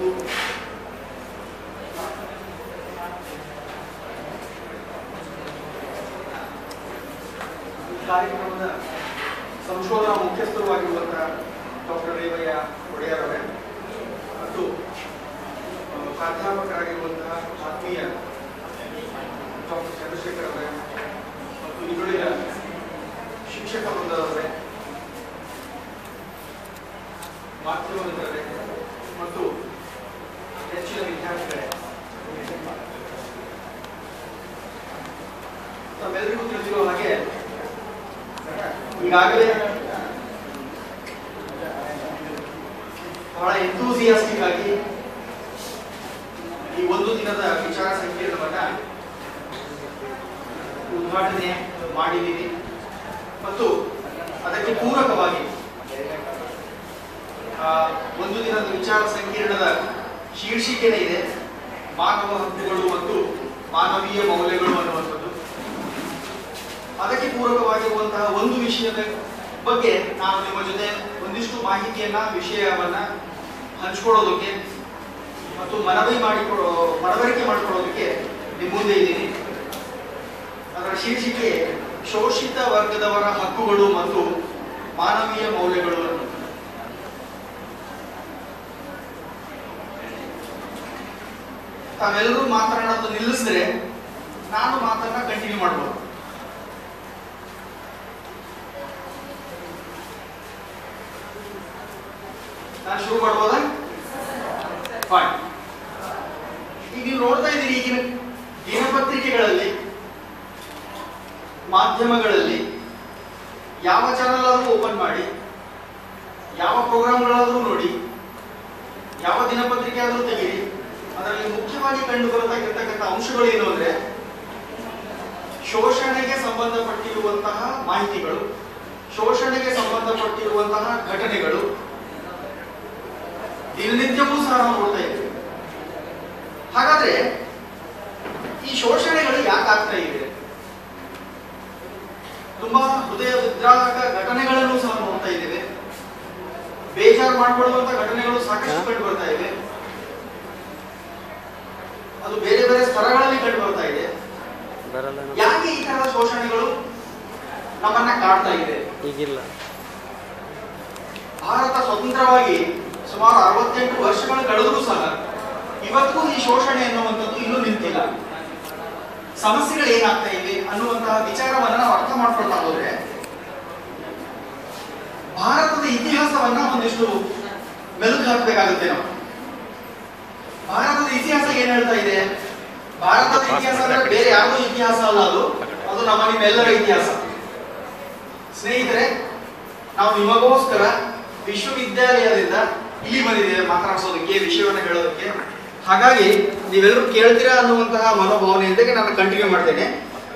ಮತ್ತು ಈ ಕಾರ್ಯಕ್ರಮದ ಸಂಶೋಧನಾ ಮುಖ್ಯಸ್ಥರಾಗಿರುವಂತಹ ಡಾಕ್ಟರ್ ರೇವಯ್ಯ ಒಡೆಯರವರೇ ಮತ್ತು ಆ, ಪ್ರಾಧ್ಯಾಪಕರಾಗಿರುವಂತಹ ಆತ್ಮೀಯ ಡಾಕ್ಟರ್ ಚಂದ್ರಶೇಖರ್ ಅವರೇ ಮತ್ತು ಈರುಳಿನ ಶಿಕ್ಷಕ ವೃಂದದವರೇ ಮಾಧ್ಯಮ ಮಿತ್ರರೇ ಮತ್ತು ಹೆಚ್ಚಿನ ವಿದ್ಯಾರ್ಥಿಗಳೇ ತಮ್ಮೆಲ್ಲರಿಗೂ ತಿಳಿದಿರೋ ಹಾಗೆ ಈಗಾಗಲೇ ಬಹಳ ಎಂತೂಸಿಯಾಸ್ಟಿಕ್ ಆಗಿ ಈ ಒಂದು ದಿನದ ವಿಚಾರ ಸಂಕಿರಣವನ್ನ ಉದ್ಘಾಟನೆ ಮಾಡಿದ್ದೀವಿ ಮತ್ತು ಅದಕ್ಕೆ ಪೂರಕವಾಗಿ ಆ, ಒಂದು ದಿನದ ವಿಚಾರ ಸಂಕಿರಣದ ಶೀರ್ಷಿಕೆನೇ ಇದೆ ಮಾನವ ಹಕ್ಕುಗಳು ಮತ್ತು ಮಾನವೀಯ ಮೌಲ್ಯಗಳು ಅನ್ನುವಂಥದ್ದು ಅದಕ್ಕೆ ಪೂರಕವಾಗಿರುವಂತಹ ಒಂದು ವಿಷಯದ ಬಗ್ಗೆ ನಾನು ನಿಮ್ಮ ಜೊತೆ ಒಂದಿಷ್ಟು ಮಾಹಿತಿಯನ್ನ ವಿಷಯವನ್ನ ಹಂಚ್ಕೊಳ್ಳೋದಕ್ಕೆ ಮತ್ತು ಮನವಿ ಮಾಡಿಕೊಡೋ ಮನವರಿಕೆ ಮಾಡಿಕೊಳ್ಳೋದಕ್ಕೆ ನಿಮ್ಮ ಮುಂದೆ ಇದ್ದೀನಿ ಅದರ ಶೀರ್ಷಿಕೆ ಶೋಷಿತ ವರ್ಗದವರ ಹಕ್ಕುಗಳು ಮತ್ತು ಮಾನವೀಯ ಮೌಲ್ಯಗಳು ಅನ್ನೋದು ತಾವೆಲ್ಲರೂ ಮಾತನಾಡೋದು ನಿಲ್ಲಿಸಿದ್ರೆ ನಾನು ಮಾತನ್ನ ಕಂಟಿನ್ಯೂ ಮಾಡ್ಬೋದು ನಾನು ಶುರು ಮಾಡ್ಬೋದಾ ಫೈನ್ ಈಗ ನೀವು ನೋಡ್ತಾ ಇದ್ದೀರಿ ಈಗಿನ ದಿನಪತ್ರಿಕೆಗಳಲ್ಲಿ ಮಾಧ್ಯಮಗಳಲ್ಲಿ ಯಾವ ಚಾನಲ್ ಆದರೂ ಓಪನ್ ಮಾಡಿ ಯಾವ ಪ್ರೋಗ್ರಾಮ್ಗಳಾದರೂ ನೋಡಿ ಯಾವ ದಿನಪತ್ರಿಕೆ ಆದರೂ ತೆಗೀರಿ ಅದರಲ್ಲಿ ಮುಖ್ಯವಾಗಿ ಕಂಡು ಬರ್ತಾ ಇರತಕ್ಕಂಥ ಅಂಶಗಳು ಏನು ಅಂದ್ರೆ ಶೋಷಣೆಗೆ ಸಂಬಂಧಪಟ್ಟಿರುವಂತಹ ಮಾಹಿತಿಗಳು ಶೋಷಣೆಗೆ ಸಂಬಂಧಪಟ್ಟಿರುವಂತಹ ಘಟನೆಗಳು ದಿನನಿತ್ಯವೂ ಸಹ ನಾವು ನೋಡ್ತಾ ಇದ್ದೇವೆ ಹಾಗಾದ್ರೆ ಈ ಶೋಷಣೆಗಳು ಯಾಕೆ ಆಗ್ತಾ ಇವೆ ತುಂಬಾ ಹೃದಯ ವಿದ್ರಾವಕ ಘಟನೆಗಳನ್ನು ಸಹ ನೋಡ್ತಾ ಇದ್ದೇವೆ ಬೇಜಾರು ಮಾಡಿಕೊಳ್ಳುವಂತ ಘಟನೆಗಳು ಸಾಕಷ್ಟು ಕಂಡು ಬರ್ತಾ ಇವೆ ಅದು ಬೇರೆ ಬೇರೆ ಸ್ತರಗಳಲ್ಲಿ ಕಂಡು ಬರ್ತಾ ಇದೆ ಬರಲ್ಲ ನಮ್ಮ- ಯಾಕೆ ಈ ತರದ ಶೋಷಣೆಗಳು ನಮ್ಮನ್ನ ಕಾಡ್ತಾ ಇದೆ ಈಗಿಲ್ಲ ಭಾರತ ಸ್ವತಂತ್ರವಾಗಿ ಸುಮಾರು ಅರವತ್ತೆಂಟು ವರ್ಷಗಳು ಕಳೆದರೂ ಸಹ ಇವತ್ತಿಗೂ ಈ ಶೋಷಣೆ ಅನ್ನುವಂಥದ್ದು ಇನ್ನೂ ನಿಂತಿಲ್ಲ ಸಮಸ್ಯೆಗಳು ಏನಾಗ್ತಾ ಇವೆ ಅನ್ನುವಂತಹ ವಿಚಾರವನ್ನ ನಾವು ಅರ್ಥ ಮಾಡ್ಕೊಳ್ತಾ ಹೋದ್ರೆ ಭಾರತದ ಇತಿಹಾಸವನ್ನ ಒಂದಿಷ್ಟು ಮೆಲುಕು ಹಾಕಬೇಕಾಗುತ್ತೆ ನಾವು ಭಾರತದ ಇತಿಹಾಸ ಏನ್ ಹೇಳ್ತಾ ಇದೆ ಭಾರತದ ಇತಿಹಾಸ ಅಂದ್ರೆ ಬೇರೆ ಯಾರ್ದೋ ಇತಿಹಾಸ ಅಲ್ಲ ಅದು ಅದು ನಮ್ಮ ನಿಮ್ಮೆಲ್ಲರ ಇತಿಹಾಸ ಸ್ನೇಹಿತರೆ ನಾವು ನಿಮಗೋಸ್ಕರ ವಿಶ್ವವಿದ್ಯಾಲಯದಿಂದ ಇಲ್ಲಿ ಬಂದಿದ್ದೇವೆ ಮಾತನಾಡಿಸೋದಕ್ಕೆ ವಿಷಯವನ್ನು ಹೇಳೋದಕ್ಕೆ ಹಾಗಾಗಿ ನೀವೆಲ್ಲರೂ ಕೇಳ್ತೀರಾ ಅನ್ನುವಂತಹ ಮನೋಭಾವನೆಯೊಂದಿಗೆ ನಾನು ಕಂಟಿನ್ಯೂ ಮಾಡ್ತೇನೆ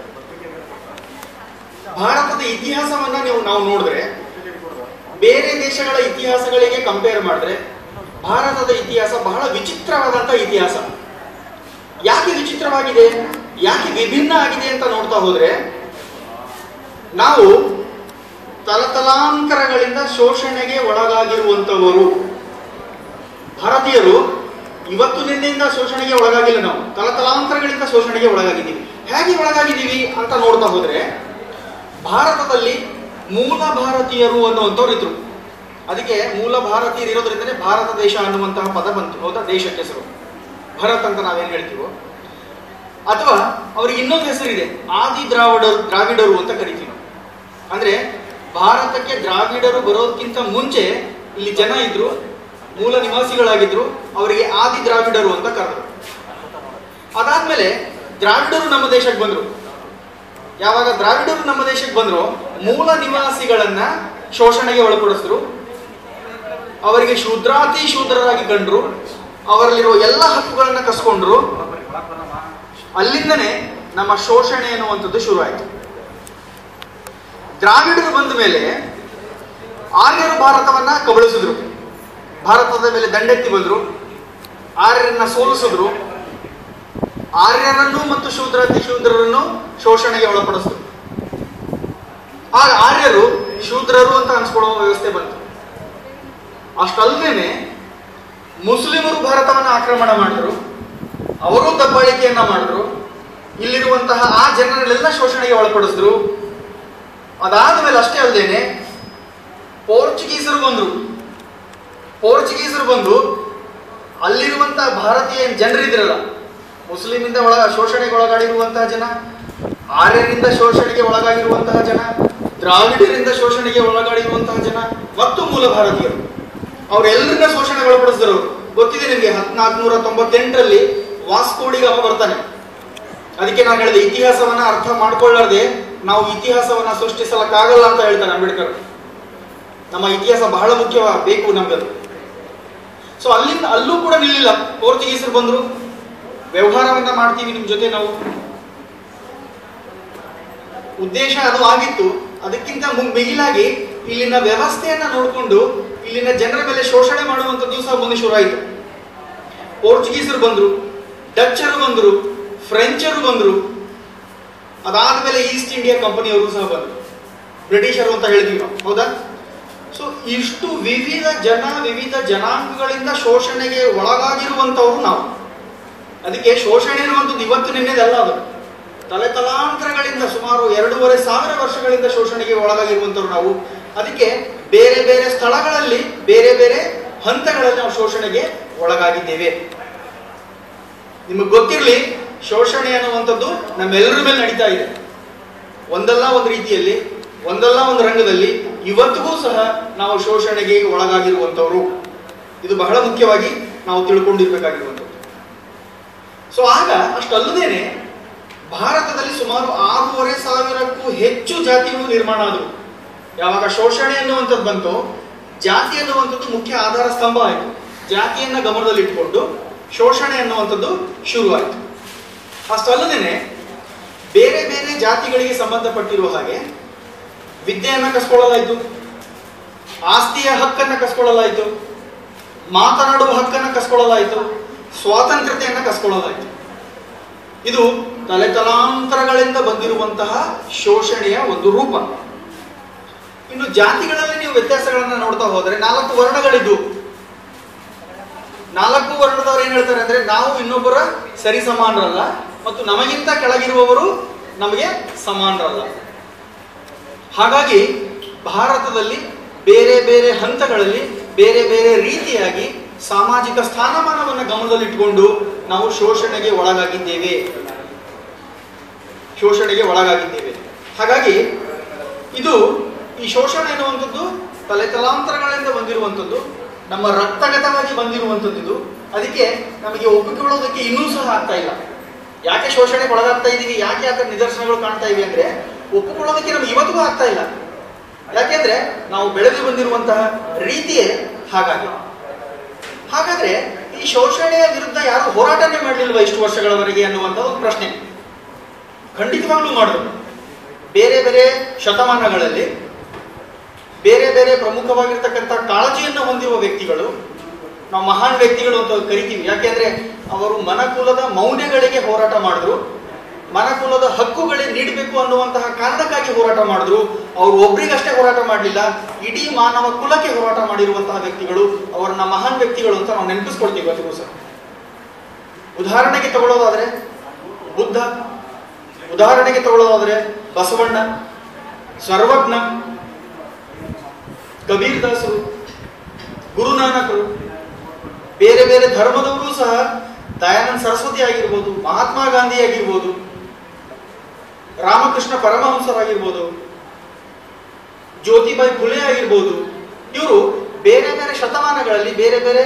ಭಾರತದ ಇತಿಹಾಸವನ್ನ ನೀವು ನಾವು ನೋಡಿದ್ರೆ ಬೇರೆ ದೇಶಗಳ ಇತಿಹಾಸಗಳಿಗೆ ಕಂಪೇರ್ ಮಾಡಿದ್ರೆ ಭಾರತದ ಇತಿಹಾಸ ಬಹಳ ವಿಚಿತ್ರವಾದಂತ ಇತಿಹಾಸ ಯಾಕೆ ವಿಚಿತ್ರವಾಗಿದೆ ಯಾಕೆ ವಿಭಿನ್ನ ಆಗಿದೆ ಅಂತ ನೋಡ್ತಾ ಹೋದ್ರೆ ನಾವು ತಲತಲಾಂತರಗಳಿಂದ ಶೋಷಣೆಗೆ ಒಳಗಾಗಿರುವಂತವರು ಭಾರತೀಯರು ಇವತ್ತು ನಿನ್ನೆಯಿಂದ ಶೋಷಣೆಗೆ ಒಳಗಾಗಿಲ್ಲ ನಾವು ತಲತಲಾಂತರಗಳಿಂದ ಶೋಷಣೆಗೆ ಒಳಗಾಗಿದ್ದೀವಿ ಹೇಗೆ ಒಳಗಾಗಿದ್ದೀವಿ ಅಂತ ನೋಡ್ತಾ ಹೋದ್ರೆ ಭಾರತದಲ್ಲಿ ಮೂಲ ಭಾರತೀಯರು ಅನ್ನುವಂಥವ್ರು ಇದ್ರು ಅದಕ್ಕೆ ಮೂಲ ಭಾರತೀಯರು ಇರೋದ್ರಿಂದನೇ ಭಾರತ ದೇಶ ಅನ್ನುವಂತಹ ಪದ ಬಂತು ಹೌದಾ ದೇಶಕ್ಕೆ ಹೆಸರು ಭರತ್ ಅಂತ ನಾವೇನ್ ಹೇಳ್ತೀವೋ ಅಥವಾ ಅವ್ರಿಗೆ ಇನ್ನೊಂದು ಹೆಸರಿದೆ ಆದಿ ದ್ರಾವಿಡರು ದ್ರಾವಿಡರು ಅಂತ ಕರಿತೀವಿ ನಾವು ಅಂದ್ರೆ ಭಾರತಕ್ಕೆ ದ್ರಾವಿಡರು ಬರೋದಕ್ಕಿಂತ ಮುಂಚೆ ಇಲ್ಲಿ ಜನ ಇದ್ರು ಮೂಲ ನಿವಾಸಿಗಳಾಗಿದ್ರು ಅವರಿಗೆ ಆದಿ ದ್ರಾವಿಡರು ಅಂತ ಕರೆದ್ರು ಅದಾದ್ಮೇಲೆ ದ್ರಾವಿಡರು ನಮ್ಮ ದೇಶಕ್ಕೆ ಬಂದ್ರು ಯಾವಾಗ ದ್ರಾವಿಡರು ನಮ್ಮ ದೇಶಕ್ಕೆ ಬಂದ್ರು ಮೂಲ ನಿವಾಸಿಗಳನ್ನ ಶೋಷಣೆಗೆ ಒಳಪಡಿಸಿದ್ರು ಅವರಿಗೆ ಶೂದ್ರಾತಿ ಶೂದ್ರರಾಗಿ ಕಂಡ್ರು ಅವರಲ್ಲಿರುವ ಎಲ್ಲ ಹಕ್ಕುಗಳನ್ನ ಕಸ್ಕೊಂಡ್ರು ಅಲ್ಲಿಂದನೇ ನಮ್ಮ ಶೋಷಣೆ ಅನ್ನುವಂಥದ್ದು ಶುರು ಆಯಿತು ದ್ರಾವಿಡರು ಬಂದ ಮೇಲೆ ಆರ್ಯರು ಭಾರತವನ್ನ ಕಬಳಿಸಿದ್ರು ಭಾರತದ ಮೇಲೆ ದಂಡೆತ್ತಿ ಬಂದ್ರು ಆರ್ಯರನ್ನ ಸೋಲಿಸಿದ್ರು ಆರ್ಯರನ್ನು ಮತ್ತು ಶೂದ್ರಾತಿ ಶೂದ್ರರನ್ನು ಶೋಷಣೆಗೆ ಒಳಪಡಿಸಿದ್ರು ಆಗ ಆರ್ಯರು ಶೂದ್ರರು ಅಂತ ಅನ್ಸ್ಕೊಳ್ಳೋ ವ್ಯವಸ್ಥೆ ಬಂತು ಅಷ್ಟಲ್ದೇನೆ ಮುಸ್ಲಿಮರು ಭಾರತವನ್ನು ಆಕ್ರಮಣ ಮಾಡಿದ್ರು ಅವರು ದಬ್ಬಾಳಿಕೆಯನ್ನ ಮಾಡಿದ್ರು ಇಲ್ಲಿರುವಂತಹ ಆ ಜನರನ್ನೆಲ್ಲ ಶೋಷಣೆಗೆ ಒಳಪಡಿಸಿದ್ರು ಅದಾದ ಮೇಲೆ ಅಷ್ಟೇ ಅಲ್ಲದೇನೆ ಪೋರ್ಚುಗೀಸರು ಬಂದರು ಪೋರ್ಚುಗೀಸರು ಬಂದು ಅಲ್ಲಿರುವಂತಹ ಭಾರತೀಯ ಜನರಿದ್ರಲ್ಲ ಮುಸ್ಲಿಮಿಂದ ಒಳ ಶೋಷಣೆಗೆ ಒಳಗಾಡಿರುವಂತಹ ಜನ ಆರ್ಯರಿಂದ ಶೋಷಣೆಗೆ ಒಳಗಾಗಿರುವಂತಹ ಜನ ದ್ರಾವಿಡರಿಂದ ಶೋಷಣೆಗೆ ಒಳಗಾಡಿರುವಂತಹ ಜನ ಮತ್ತು ಮೂಲ ಭಾರತೀಯರು ಅವರೆಲ್ಲರನ್ನ ಶೋಷಣೆಗೆ ಒಳಪಡಿಸಿದ್ರು ಅವರು ಗೊತ್ತಿದೆ ನಿಮಗೆ ಹದಿನಾಲ್ಕುನೂರ ತೊಂಬತ್ತೆಂಟರಲ್ಲಿ ವಾಸ್ಕೋಡಿಗಾಮ ಬರ್ತಾನೆ ಅದಕ್ಕೆ ನಾನು ಹೇಳಿದೆ ಇತಿಹಾಸವನ್ನ ಅರ್ಥ ಮಾಡ್ಕೊಳ್ಳಾರ್ದೆ ನಾವು ಇತಿಹಾಸವನ್ನ ಸೃಷ್ಟಿಸಲಕ್ಕಾಗಲ್ಲ ಅಂತ ಹೇಳ್ತಾರೆ ಅಂಬೇಡ್ಕರ್ ನಮ್ಮ ಇತಿಹಾಸ ಬಹಳ ಮುಖ್ಯ ಬೇಕು ನಮ್ಗದು ಸೊ ಅಲ್ಲಿಂದ ಅಲ್ಲೂ ಕೂಡ ನಿಲ್ಲಿಲ್ಲ ಪೋರ್ಚುಗೀಸರು ಬಂದ್ರು ವ್ಯವಹಾರವನ್ನ ಮಾಡ್ತೀವಿ ನಿಮ್ ಜೊತೆ ನಾವು ಉದ್ದೇಶ ಅದು ಆಗಿತ್ತು ಅದಕ್ಕಿಂತ ಮು- ಮಿಗಿಲಾಗಿ ಇಲ್ಲಿನ ವ್ಯವಸ್ಥೆಯನ್ನ ನೋಡಿಕೊಂಡು ಇಲ್ಲಿನ ಜನರ ಮೇಲೆ ಶೋಷಣೆ ಮಾಡುವಂಥದ್ದು ಸಹ ಮುಂದೆ ಶುರುವಾಯಿತು ಪೋರ್ಚುಗೀಸರು ಬಂದ್ರು ಡಚ್ಚರು ಬಂದ್ರು ಫ್ರೆಂಚರು ಬಂದ್ರು ಅದಾದ್ಮೇಲೆ ಈಸ್ಟ್ ಇಂಡಿಯಾ ಕಂಪನಿಯವರು ಸಹ ಬಂದ್ರು ಬ್ರಿಟಿಷರು ಅಂತ ಹೇಳ್ತೀವಿ ನಾವು ಹೌದಾ ಸೊ ಇಷ್ಟು ವಿವಿಧ ಜನ ವಿವಿಧ ಜನಾಂಗಗಳಿಂದ ಶೋಷಣೆಗೆ ಒಳಗಾಗಿರುವಂತವರು ನಾವು ಅದಕ್ಕೆ ಶೋಷಣೆ ಅನ್ನುವಂಥದ್ದು ಇವತ್ತು ನಿನ್ನೆದಲ್ಲ ಅದು ತಲೆ ತಲಾಂತರಗಳಿಂದ ಸುಮಾರು ಎರಡೂವರೆ ಸಾವಿರ ವರ್ಷಗಳಿಂದ ಶೋಷಣೆಗೆ ಒಳಗಾಗಿರುವಂತವ್ರು ನಾವು ಅದಕ್ಕೆ ಬೇರೆ ಬೇರೆ ಸ್ಥಳಗಳಲ್ಲಿ ಬೇರೆ ಬೇರೆ ಹಂತಗಳಲ್ಲಿ ನಾವು ಶೋಷಣೆಗೆ ಒಳಗಾಗಿದ್ದೇವೆ ನಿಮಗೆ ಗೊತ್ತಿರಲಿ ಶೋಷಣೆ ಅನ್ನುವಂಥದ್ದು ನಮ್ಮೆಲ್ಲರ ಮೇಲೆ ನಡೀತಾ ಇದೆ ಒಂದಲ್ಲ ಒಂದು ರೀತಿಯಲ್ಲಿ ಒಂದಲ್ಲ ಒಂದು ರಂಗದಲ್ಲಿ ಇವತ್ತಿಗೂ ಸಹ ನಾವು ಶೋಷಣೆಗೆ ಒಳಗಾಗಿರುವಂಥವ್ರು ಇದು ಬಹಳ ಮುಖ್ಯವಾಗಿ ನಾವು ತಿಳ್ಕೊಂಡಿರ್ಬೇಕಾಗಿರುವಂಥದ್ದು ಸೊ ಆಗ ಅಷ್ಟಲ್ಲದೇನೆ ಭಾರತದಲ್ಲಿ ಸುಮಾರು ಆರೂವರೆ ಸಾವಿರಕ್ಕೂ ಹೆಚ್ಚು ಜಾತಿಗಳು ನಿರ್ಮಾಣ ಆದವು ಯಾವಾಗ ಶೋಷಣೆ ಅನ್ನುವಂಥದ್ದು ಬಂತು ಜಾತಿ ಅನ್ನುವಂಥದ್ದು ಮುಖ್ಯ ಆಧಾರ ಸ್ತಂಭ ಆಯಿತು ಜಾತಿಯನ್ನ ಗಮನದಲ್ಲಿಟ್ಟುಕೊಂಡು ಶೋಷಣೆ ಅನ್ನುವಂಥದ್ದು ಶುರುವಾಯಿತು ಅಷ್ಟಲ್ಲದೇನೆ ಬೇರೆ ಬೇರೆ ಜಾತಿಗಳಿಗೆ ಸಂಬಂಧಪಟ್ಟಿರುವ ಹಾಗೆ ವಿದ್ಯೆಯನ್ನ ಕಸ್ಕೊಳ್ಳಲಾಯಿತು ಆಸ್ತಿಯ ಹಕ್ಕನ್ನ ಕಸ್ಕೊಳ್ಳಲಾಯಿತು ಮಾತನಾಡುವ ಹಕ್ಕನ್ನ ಕಸ್ಕೊಳ್ಳಲಾಯಿತು ಸ್ವಾತಂತ್ರ್ಯತೆಯನ್ನ ಕಸ್ಕೊಳ್ಳಲಾಯಿತು ಇದು ತಲೆ ತಲಾಂತರಗಳಿಂದ ಬಂದಿರುವಂತಹ ಶೋಷಣೆಯ ಒಂದು ರೂಪ ಇನ್ನು ಜಾತಿಗಳಲ್ಲಿ ನೀವು ವ್ಯತ್ಯಾಸಗಳನ್ನ ನೋಡ್ತಾ ಹೋದ್ರೆ ನಾಲ್ಕು ವರ್ಣಗಳಿದ್ದು ನಾಲ್ಕು ವರ್ಣದವರು ಏನ್ ಹೇಳ್ತಾರೆ ಅಂದ್ರೆ ನಾವು ಇನ್ನೊಬ್ಬರ ಸರಿ ಸಮಾನರಲ್ಲ ಮತ್ತು ನಮಗಿಂತ ಕೆಳಗಿರುವವರು ನಮಗೆ ಸಮಾನರಲ್ಲ ಹಾಗಾಗಿ ಭಾರತದಲ್ಲಿ ಬೇರೆ ಬೇರೆ ಹಂತಗಳಲ್ಲಿ ಬೇರೆ ಬೇರೆ ರೀತಿಯಾಗಿ ಸಾಮಾಜಿಕ ಸ್ಥಾನಮಾನವನ್ನು ಗಮನದಲ್ಲಿಟ್ಟುಕೊಂಡು ನಾವು ಶೋಷಣೆಗೆ ಒಳಗಾಗಿದ್ದೇವೆ ಶೋಷಣೆಗೆ ಒಳಗಾಗಿದ್ದೇವೆ ಹಾಗಾಗಿ ಇದು ಈ ಶೋಷಣೆ ಎನ್ನುವಂಥದ್ದು ತಲೆ ತಲಾಂತರಗಳಿಂದ ಬಂದಿರುವಂಥದ್ದು ನಮ್ಮ ರಕ್ತಗತವಾಗಿ ಬಂದಿರುವಂಥದ್ದು ಇದು ಅದಕ್ಕೆ ನಮಗೆ ಒಪ್ಪಿಕೊಳ್ಳೋದಕ್ಕೆ ಇನ್ನೂ ಸಹ ಆಗ್ತಾ ಇಲ್ಲ ಯಾಕೆ ಶೋಷಣೆಗೆ ಒಳಗಾಗ್ತಾ ಇದ್ದೀವಿ ಯಾಕೆ ಅದರ ನಿದರ್ಶನಗಳು ಕಾಣ್ತಾ ಇವೆ ಅಂದ್ರೆ ಒಪ್ಪಿಕೊಳ್ಳೋದಕ್ಕೆ ನಮ್ಗೆ ಇವತ್ತಿಗೂ ಆಗ್ತಾ ಇಲ್ಲ ಯಾಕೆಂದ್ರೆ ನಾವು ಬೆಳೆದು ಬಂದಿರುವಂತಹ ರೀತಿಯೇ ಹಾಗಾಗಿ ಹಾಗಾದ್ರೆ ಈ ಶೋಷಣೆಯ ವಿರುದ್ಧ ಯಾರು ಹೋರಾಟನೇ ಮಾಡಲಿಲ್ವಾ ಇಷ್ಟು ವರ್ಷಗಳವರೆಗೆ ಅನ್ನುವಂಥ ಒಂದು ಪ್ರಶ್ನೆ ಖಂಡಿತವಾಗ್ಲೂ ಮಾಡಿದ್ರು ಬೇರೆ ಬೇರೆ ಶತಮಾನಗಳಲ್ಲಿ ಬೇರೆ ಬೇರೆ ಪ್ರಮುಖವಾಗಿರ್ತಕ್ಕಂಥ ಕಾಳಜಿಯನ್ನು ಹೊಂದಿರುವ ವ್ಯಕ್ತಿಗಳು ನಾವು ಮಹಾನ್ ವ್ಯಕ್ತಿಗಳು ಅಂತ ಕರಿತೀವಿ ಯಾಕೆಂದ್ರೆ ಅವರು ಮನಕುಲದ ಮೌಲ್ಯಗಳಿಗೆ ಹೋರಾಟ ಮಾಡಿದ್ರು ಮನಕುಲದ ಹಕ್ಕುಗಳೇ ನೀಡಬೇಕು ಅನ್ನುವಂತಹ ಕಾರಣಕ್ಕಾಗಿ ಹೋರಾಟ ಮಾಡಿದ್ರು ಅವರು ಒಬ್ರಿಗಷ್ಟೇ ಹೋರಾಟ ಮಾಡಲಿಲ್ಲ ಇಡೀ ಮಾನವ ಕುಲಕ್ಕೆ ಹೋರಾಟ ಮಾಡಿರುವಂತಹ ವ್ಯಕ್ತಿಗಳು ಅವರನ್ನ ಮಹಾನ್ ವ್ಯಕ್ತಿಗಳು ಅಂತ ನಾವು ನೆನಪಿಸ್ಕೊಳ್ತೀವಿ ಇವತ್ತಿಗೂ ಸಹ ಉದಾಹರಣೆಗೆ ತಗೊಳ್ಳೋದಾದ್ರೆ ಬುದ್ಧ ಉದಾಹರಣೆಗೆ ತಗೊಳ್ಳೋದಾದ್ರೆ ಬಸವಣ್ಣ ಸರ್ವಜ್ಞ ಕಬೀರ್ ದಾಸರು ಗುರುನಾನಕರು ಬೇರೆ ಬೇರೆ ಧರ್ಮದವರು ಸಹ ದಯಾನಂದ ಸರಸ್ವತಿ ಆಗಿರ್ಬೋದು ಮಹಾತ್ಮ ಗಾಂಧಿ ಆಗಿರ್ಬೋದು ರಾಮಕೃಷ್ಣ ಪರಮಹಂಸರಾಗಿರ್ಬೋದು ಜ್ಯೋತಿಬಾಯಿ ಫುಲೆ ಆಗಿರ್ಬೋದು ಇವರು ಬೇರೆ ಬೇರೆ ಶತಮಾನಗಳಲ್ಲಿ ಬೇರೆ ಬೇರೆ